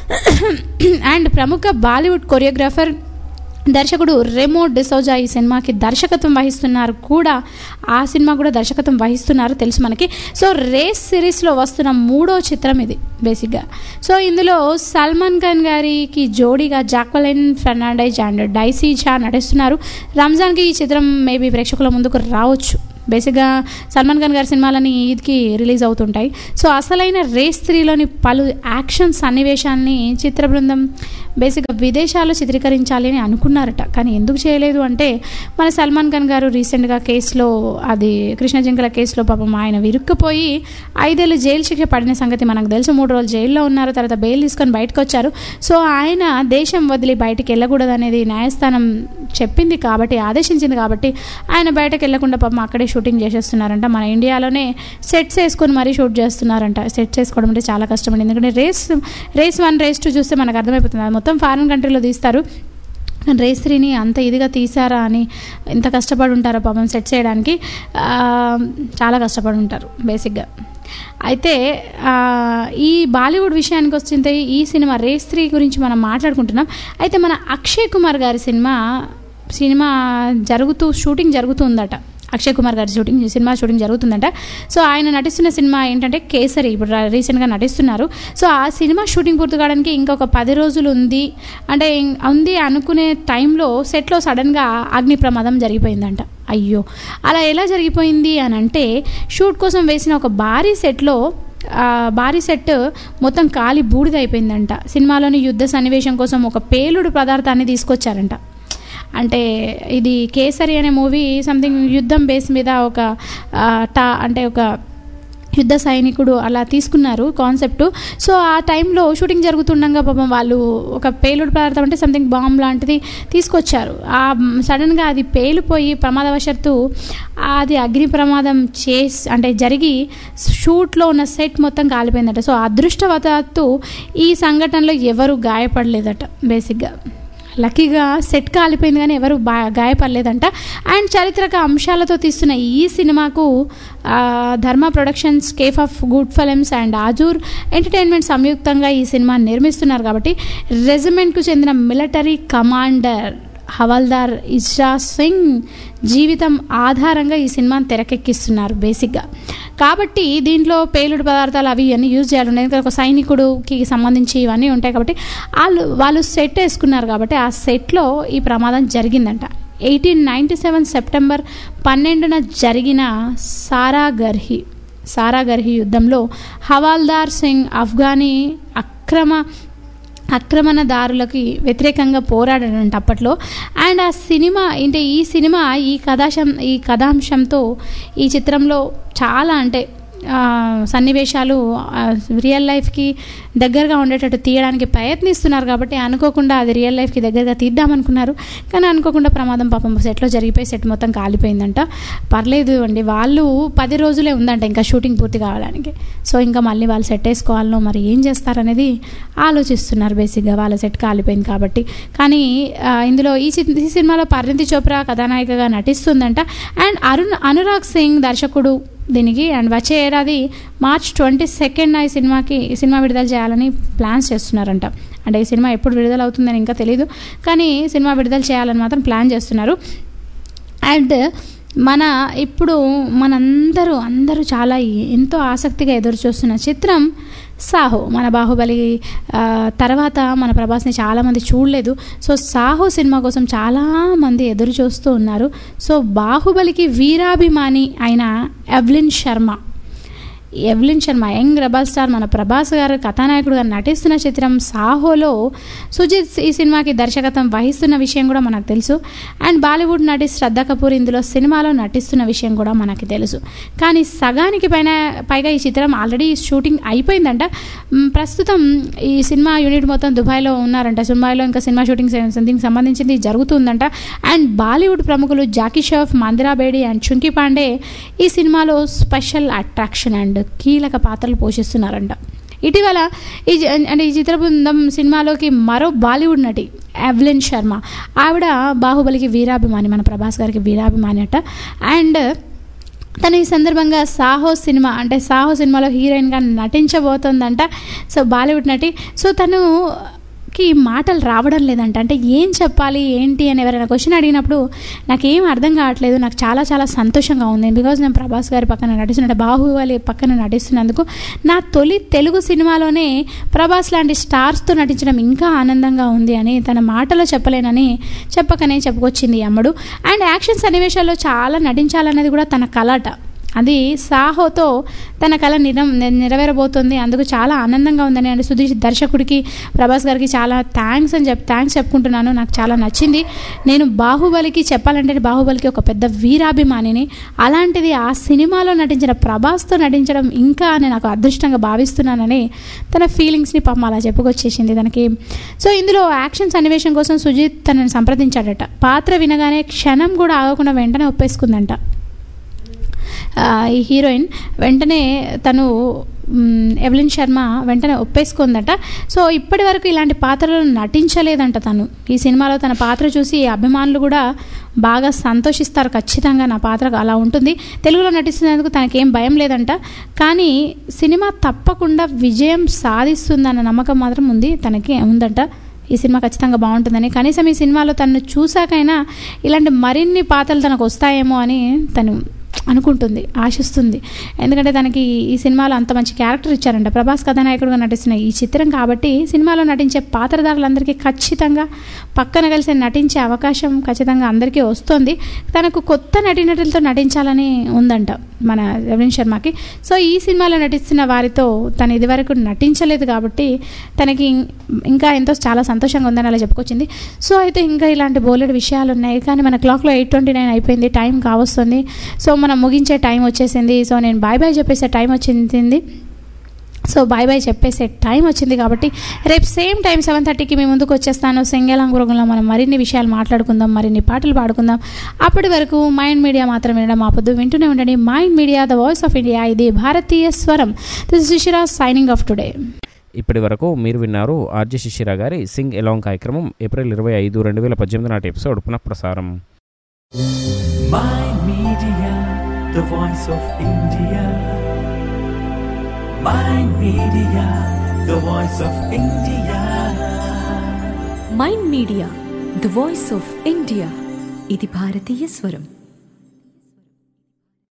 అండ్ ప్రముఖ బాలీవుడ్ కొరియోగ్రాఫర్ దర్శకుడు రెమో డిసోజా ఈ సినిమాకి దర్శకత్వం వహిస్తున్నారు కూడా ఆ సినిమా కూడా దర్శకత్వం వహిస్తున్నారు తెలుసు మనకి సో రేస్ సిరీస్లో వస్తున్న మూడో చిత్రం ఇది బేసిక్గా సో ఇందులో సల్మాన్ ఖాన్ గారికి జోడీగా జాక్వలైన్ ఫెర్నాండైజ్ అండ్ డైసీ ఝా నటిస్తున్నారు రంజాన్కి ఈ చిత్రం మేబీ ప్రేక్షకుల ముందుకు రావచ్చు బేసిక్గా సల్మాన్ ఖాన్ గారి సినిమాలని ఈద్కి రిలీజ్ అవుతుంటాయి సో అసలైన రేస్ త్రీలోని పలు యాక్షన్ సన్నివేశాల్ని చిత్ర బృందం బేసిక్గా విదేశాల్లో చిత్రీకరించాలి అని అనుకున్నారట కానీ ఎందుకు చేయలేదు అంటే మన సల్మాన్ ఖాన్ గారు రీసెంట్గా కేసులో అది కృష్ణ జింకల కేసులో పాపం ఆయన విరుక్కుపోయి ఐదేళ్ళు జైలు శిక్ష పడిన సంగతి మనకు తెలుసు మూడు రోజులు జైల్లో ఉన్నారు తర్వాత బెయిల్ తీసుకొని బయటకు వచ్చారు సో ఆయన దేశం వదిలి బయటికి వెళ్ళకూడదు అనేది న్యాయస్థానం చెప్పింది కాబట్టి ఆదేశించింది కాబట్టి ఆయన బయటకు వెళ్లకుండా పాపం అక్కడే షూటింగ్ చేసేస్తున్నారంట మన ఇండియాలోనే సెట్స్ వేసుకొని మరీ షూట్ చేస్తున్నారంట సెట్స్ వేసుకోవడం అంటే చాలా కష్టమండి ఎందుకంటే race race one race two చూస్తే మనకు అర్థమైపోతుంది అది మొత్తం ఫారిన్ కంట్రీలో తీస్తారు కానీ రేస్ త్రీని అంత ఇదిగా తీసారా అని ఎంత కష్టపడి ఉంటారో పాపం సెట్ చేయడానికి ఆ, చాలా కష్టపడి ఉంటారు బేసిక్గా అయితే ఆ, ఈ బాలీవుడ్ విషయానికి వస్తుంటే ఈ సినిమా రేస్ త్రీ గురించి మనం మాట్లాడుకుంటున్నాం అయితే మన అక్షయ్ కుమార్ గారి సినిమా సినిమా జరుగుతూ షూటింగ్ జరుగుతుందట అక్షయ్ కుమార్ గారి షూటింగ్ సినిమా షూటింగ్ జరుగుతుందంట సో ఆయన నటిస్తున్న సినిమా ఏంటంటే కేసరి ఇప్పుడు రా- రీసెంట్గా నటిస్తున్నారు సో ఆ సినిమా షూటింగ్ పూర్తి కావడానికి ఇంకొక పది రోజులు ఉంది అంటే ఇం- ఉంది అనుకునే టైంలో సెట్లో సడన్గా అగ్ని ప్రమాదం జరిగిపోయిందంట అయ్యో అలా ఎలా జరిగిపోయింది అని అంటే షూట్ కోసం వేసిన ఒక భారీ సెట్లో ఆ భారీ సెట్ మొత్తం కాలి బూడిద అయిపోయిందంట సినిమాలోని యుద్ధ సన్నివేశం కోసం ఒక పేలుడు పదార్థాన్ని తీసుకొచ్చారంట అంటే ఇది కేసరి అనే మూవీ సంథింగ్ యుద్ధం బేస్ మీద ఒక ఆ, టా అంటే ఒక యుద్ధ సైనికుడు అలా తీసుకున్నారు కాన్సెప్ట్ సో ఆ టైంలో షూటింగ్ జరుగుతుండగా పాపం వాళ్ళు ఒక పేలుడు పదార్థం అంటే సంథింగ్ బాంబ్ లాంటిది తీసుకొచ్చారు ఆ సడన్గా అది పేలిపోయి ప్రమాదవశాత్తు అది అగ్ని ప్రమాదం చేసి అంటే జరిగి షూట్లో ఉన్న సెట్ మొత్తం కాలిపోయిందట సో అదృష్టవశాత్తు ఈ సంఘటనలో ఎవరు గాయపడలేదట బేసిక్గా లక్కీగా సెట్ కాలిపోయింది కానీ ఎవరు బా గాయపడలేదంట అండ్ చారిత్రక అంశాలతో తీస్తున్న ఈ సినిమాకు ఆ, Dharma productions cape of good films and azure entertainment సంయుక్తంగా ఈ సినిమా నిర్మిస్తున్నారు కాబట్టి రెజిమెంట్కు చెందిన మిలిటరీ కమాండర్ హవల్దార్ ఇజ్రా సింగ్ జీవితం ఆధారంగా ఈ సినిమాని తెరకెక్కిస్తున్నారు బేసిక్గా కాబట్టి దీంట్లో పేలుడు పదార్థాలు అవి ఇవన్నీ యూజ్ చేయాలి ఎందుకంటే ఒక సైనికుడుకి సంబంధించి ఇవన్నీ ఉంటాయి కాబట్టి వాళ్ళు వాళ్ళు సెట్ వేసుకున్నారు కాబట్టి ఆ సెట్లో ఈ ప్రమాదం జరిగిందంట ఎయిటీన్ నైంటీ సెవెన్ సెప్టెంబర్ పన్నెండున జరిగిన సారాగర్హి సారాగర్హి యుద్ధంలో హవాల్దార్ సింగ్ ఆఫ్ఘనీ అక్రమ ఆక్రమణదారులకి వ్యతిరేకంగా పోరాడాడంట అప్పట్లో అండ్ ఆ సినిమా అంటే ఈ సినిమా ఈ కథాంశం ఈ కథాంశంతో ఈ చిత్రంలో చాలా అంటే ఆ, సన్నివేశాలు ఆ, రియల్ లైఫ్కి దగ్గరగా ఉండేటట్టు తీయడానికి ప్రయత్నిస్తున్నారు కాబట్టి అనుకోకుండా అది రియల్ లైఫ్కి దగ్గరగా తీద్దామనుకున్నారు కానీ అనుకోకుండా ప్రమాదం పాపం సెట్లో జరిగిపోయి సెట్ మొత్తం కాలిపోయిందంట పర్లేదు అండి వాళ్ళు పది రోజులే ఉందంట ఇంకా షూటింగ్ పూర్తి కావడానికి సో ఇంకా మళ్ళీ వాళ్ళు సెట్ వేసుకోవాలనో మరి ఏం చేస్తారనేది ఆలోచిస్తున్నారు బేసిక్గా వాళ్ళ సెట్ కాలిపోయింది కాబట్టి కానీ ఆ, ఇందులో ఈ చి- ఈ సినిమాలో పరిణితి చోప్రా కథానాయికగా నటిస్తుందంట అండ్ అరుణ్ అనురాగ్ సింగ్ దర్శకుడు దీనికి అండ్ వచ్చే ఏడాది మార్చ్ ట్వంటీ సెకండ్ ఈ సినిమాకి ఈ సినిమా విడుదల చేయాలని ప్లాన్స్ చేస్తున్నారంట అంటే ఈ సినిమా ఎప్పుడు విడుదల అవుతుందని ఇంకా తెలియదు కానీ సినిమా విడుదల చేయాలని మాత్రం ప్లాన్ చేస్తున్నారు అండ్ మన ఇప్పుడు మనందరూ అందరూ చాలా ఎంతో ఆసక్తిగా ఎదురు చూస్తున్న చిత్రం సాహో మన బాహుబలి ఆ, తర్వాత మన ప్రభాస్ని చాలామంది చూడలేదు సో సాహో సినిమా కోసం చాలామంది ఎదురు చూస్తూ ఉన్నారు సో బాహుబలికి వీరాభిమాని అయిన Evelyn Sharma Evelyn Sharma young rebel star మన ప్రభాస్ గారు కథానాయకుడుగా నటిస్తున్న చిత్రం సాహోలో సుజిత్ ఈ సినిమాకి దర్శకత్వం వహిస్తున్న విషయం కూడా మనకు తెలుసు అండ్ బాలీవుడ్ నటి శ్రద్ధ కపూర్ ఇందులో సినిమాలో నటిస్తున్న విషయం కూడా మనకి తెలుసు కానీ సగానికి పైన పైగా ఈ చిత్రం ఆల్రెడీ షూటింగ్ అయిపోయిందంట మ్, ప్రస్తుతం ఈ సినిమా యూనిట్ మొత్తం దుబాయ్లో ఉన్నారంట దుబాయ్లో ఇంకా సినిమా షూటింగ్ దీనికి సంబంధించింది జరుగుతుందంట అండ్ బాలీవుడ్ ప్రముఖులు జాకీ షాఫ్ మందిరా బేడి అండ్ చుంకీ పాండే ఈ సినిమాలో స్పెషల్ అట్రాక్షన్ అండ్ కీలక పాత్రలు పోషిస్తున్నారంట ఇటీవల ఈ జ- అంటే ఈ చిత్ర బృందం సినిమాలోకి మరో బాలీవుడ్ నటి ఎవ్లిన్ శర్మ ఆవిడ బాహుబలికి వీరాభిమాని మన ప్రభాస్ గారికి వీరాభిమాని అట అండ్ తను ఈ సందర్భంగా సాహో సినిమా అంటే సాహో సినిమాలో హీరోయిన్గా నటించబోతోందంట సో బాలీవుడ్ నటి సో తను కి మాటలు రావడం లేదంట అంటే ఏం చెప్పాలి ఏంటి అని ఎవరైనా క్వశ్చన్ అడిగినప్పుడు నాకేం అర్థం కావట్లేదు నాకు చాలా చాలా సంతోషంగా ఉంది బికాజ్ నేను ప్రభాస్ గారి పక్కన నటిస్తున్నట్టు బాహుబలి పక్కన నటిస్తున్నందుకు నా తొలి తెలుగు సినిమాలోనే ప్రభాస్ లాంటి స్టార్స్తో నటించడం ఇంకా ఆనందంగా ఉంది అని తన మాటలో చెప్పలేనని చెప్పకనే చెప్పుకొచ్చింది ఈ అమ్మడు అండ్ యాక్షన్ సన్నివేశాల్లో చాలా నటించాలనేది కూడా తన కలట అది సాహోతో తన కళ నిర నెరవేరబోతుంది అందుకు చాలా ఆనందంగా ఉందని అంటే సుధీర్ దర్శకుడికి ప్రభాస్ గారికి చాలా థ్యాంక్స్ అని చెప్ థ్యాంక్స్ చెప్పుకుంటున్నాను నాకు చాలా నచ్చింది నేను బాహుబలికి చెప్పాలంటే బాహుబలికి ఒక పెద్ద వీరాభిమానిని అలాంటిది ఆ సినిమాలో నటించిన ప్రభాస్తో నటించడం ఇంకా నేను నాకు అదృష్టంగా భావిస్తున్నానని తన ఫీలింగ్స్ని పాపం అలా చెప్పుకొచ్చేసింది తనకి సో ఇందులో యాక్షన్ సన్నివేశం కోసం సుజిత్ తనని సంప్రదించాడట పాత్ర వినగానే క్షణం కూడా ఆగకుండా వెంటనే ఒప్పేసుకుందంట ఆ, ఈ హీరోయిన్ వెంటనే తను మ్, ఎవలిన్ శర్మ వెంటనే ఒప్పేసుకుందట సో ఇప్పటి వరకు ఇలాంటి పాత్రలు నటించలేదంట తను ఈ సినిమాలో తన పాత్ర చూసి అభిమానులు కూడా బాగా సంతోషిస్తారు ఖచ్చితంగా నా పాత్ర అలా ఉంటుంది తెలుగులో నటిస్తున్నందుకు తనకేం భయం లేదంట కానీ సినిమా తప్పకుండా విజయం సాధిస్తుందన్న నమ్మకం మాత్రం ఉంది తనకి ఉందంట ఈ సినిమా ఖచ్చితంగా బాగుంటుందని కనీసం ఈ సినిమాలో తను చూశాకైనా ఇలాంటి మరిన్ని పాత్రలు తనకు వస్తాయేమో అని తను అనుకుంటుంది ఆశిస్తుంది ఎందుకంటే తనకి ఈ సినిమాలో అంత మంచి క్యారెక్టర్ ఇచ్చారంట ప్రభాస్ కథానాయకుడుగా నటిస్తున్న ఈ చిత్రం కాబట్టి సినిమాలో నటించే పాత్రధారులందరికీ ఖచ్చితంగా పక్కన కలిసి నటించే అవకాశం ఖచ్చితంగా అందరికీ వస్తుంది తనకు కొత్త నటీనటులతో నటించాలని ఉందంట మన రవీన్ శర్మకి సో ఈ సినిమాలో నటిస్తున్న వారితో తను ఇదివరకు నటించలేదు కాబట్టి తనకి ఇంకా ఎంతో చాలా సంతోషంగా ఉందని అలా చెప్పుకొచ్చింది సో అయితే ఇంకా ఇలాంటి బోలెడు విషయాలు ఉన్నాయి కానీ మన క్లాక్లో ఎయిట్ ట్వంటీ నైన్ అయిపోయింది టైం కావస్తుంది సో మనం ముగించే టైం వచ్చేసింది సో నేను బాయ్ బాయ్ చెప్పేసే టైం వచ్చింది సో బాయ్ బాయ్ చెప్పేసే టైం వచ్చింది కాబట్టి రేపు సేమ్ టైం సెవెన్ థర్టీకి మీ ముందుకు వచ్చేస్తాను సింగేలాంగురంలో మనం మరిన్ని విషయాలు మాట్లాడుకుందాం మరిన్ని పాటలు పాడుకుందాం అప్పటి వరకు మైండ్ మీడియా మాత్రం వినడం ఆపొద్దు వింటూనే ఉండండి mind media the voice of India ఇది భారతీయ స్వరం this Shishira signing off today ఇప్పటి వరకు మీరు విన్నారు ఆర్జే శిశిరా గారి సింగ్ ఎలాంగ్ కార్యక్రమం ఏప్రిల్ ఇరవై ఐదు రెండు వేల పద్దెనిమిది నాటి ఎపిసోడ్ పునఃప్రసారం Mind Media, the voice of India. Mind Media, the voice of India. Mind media the voice of India ఇది భారతీయ స్వరం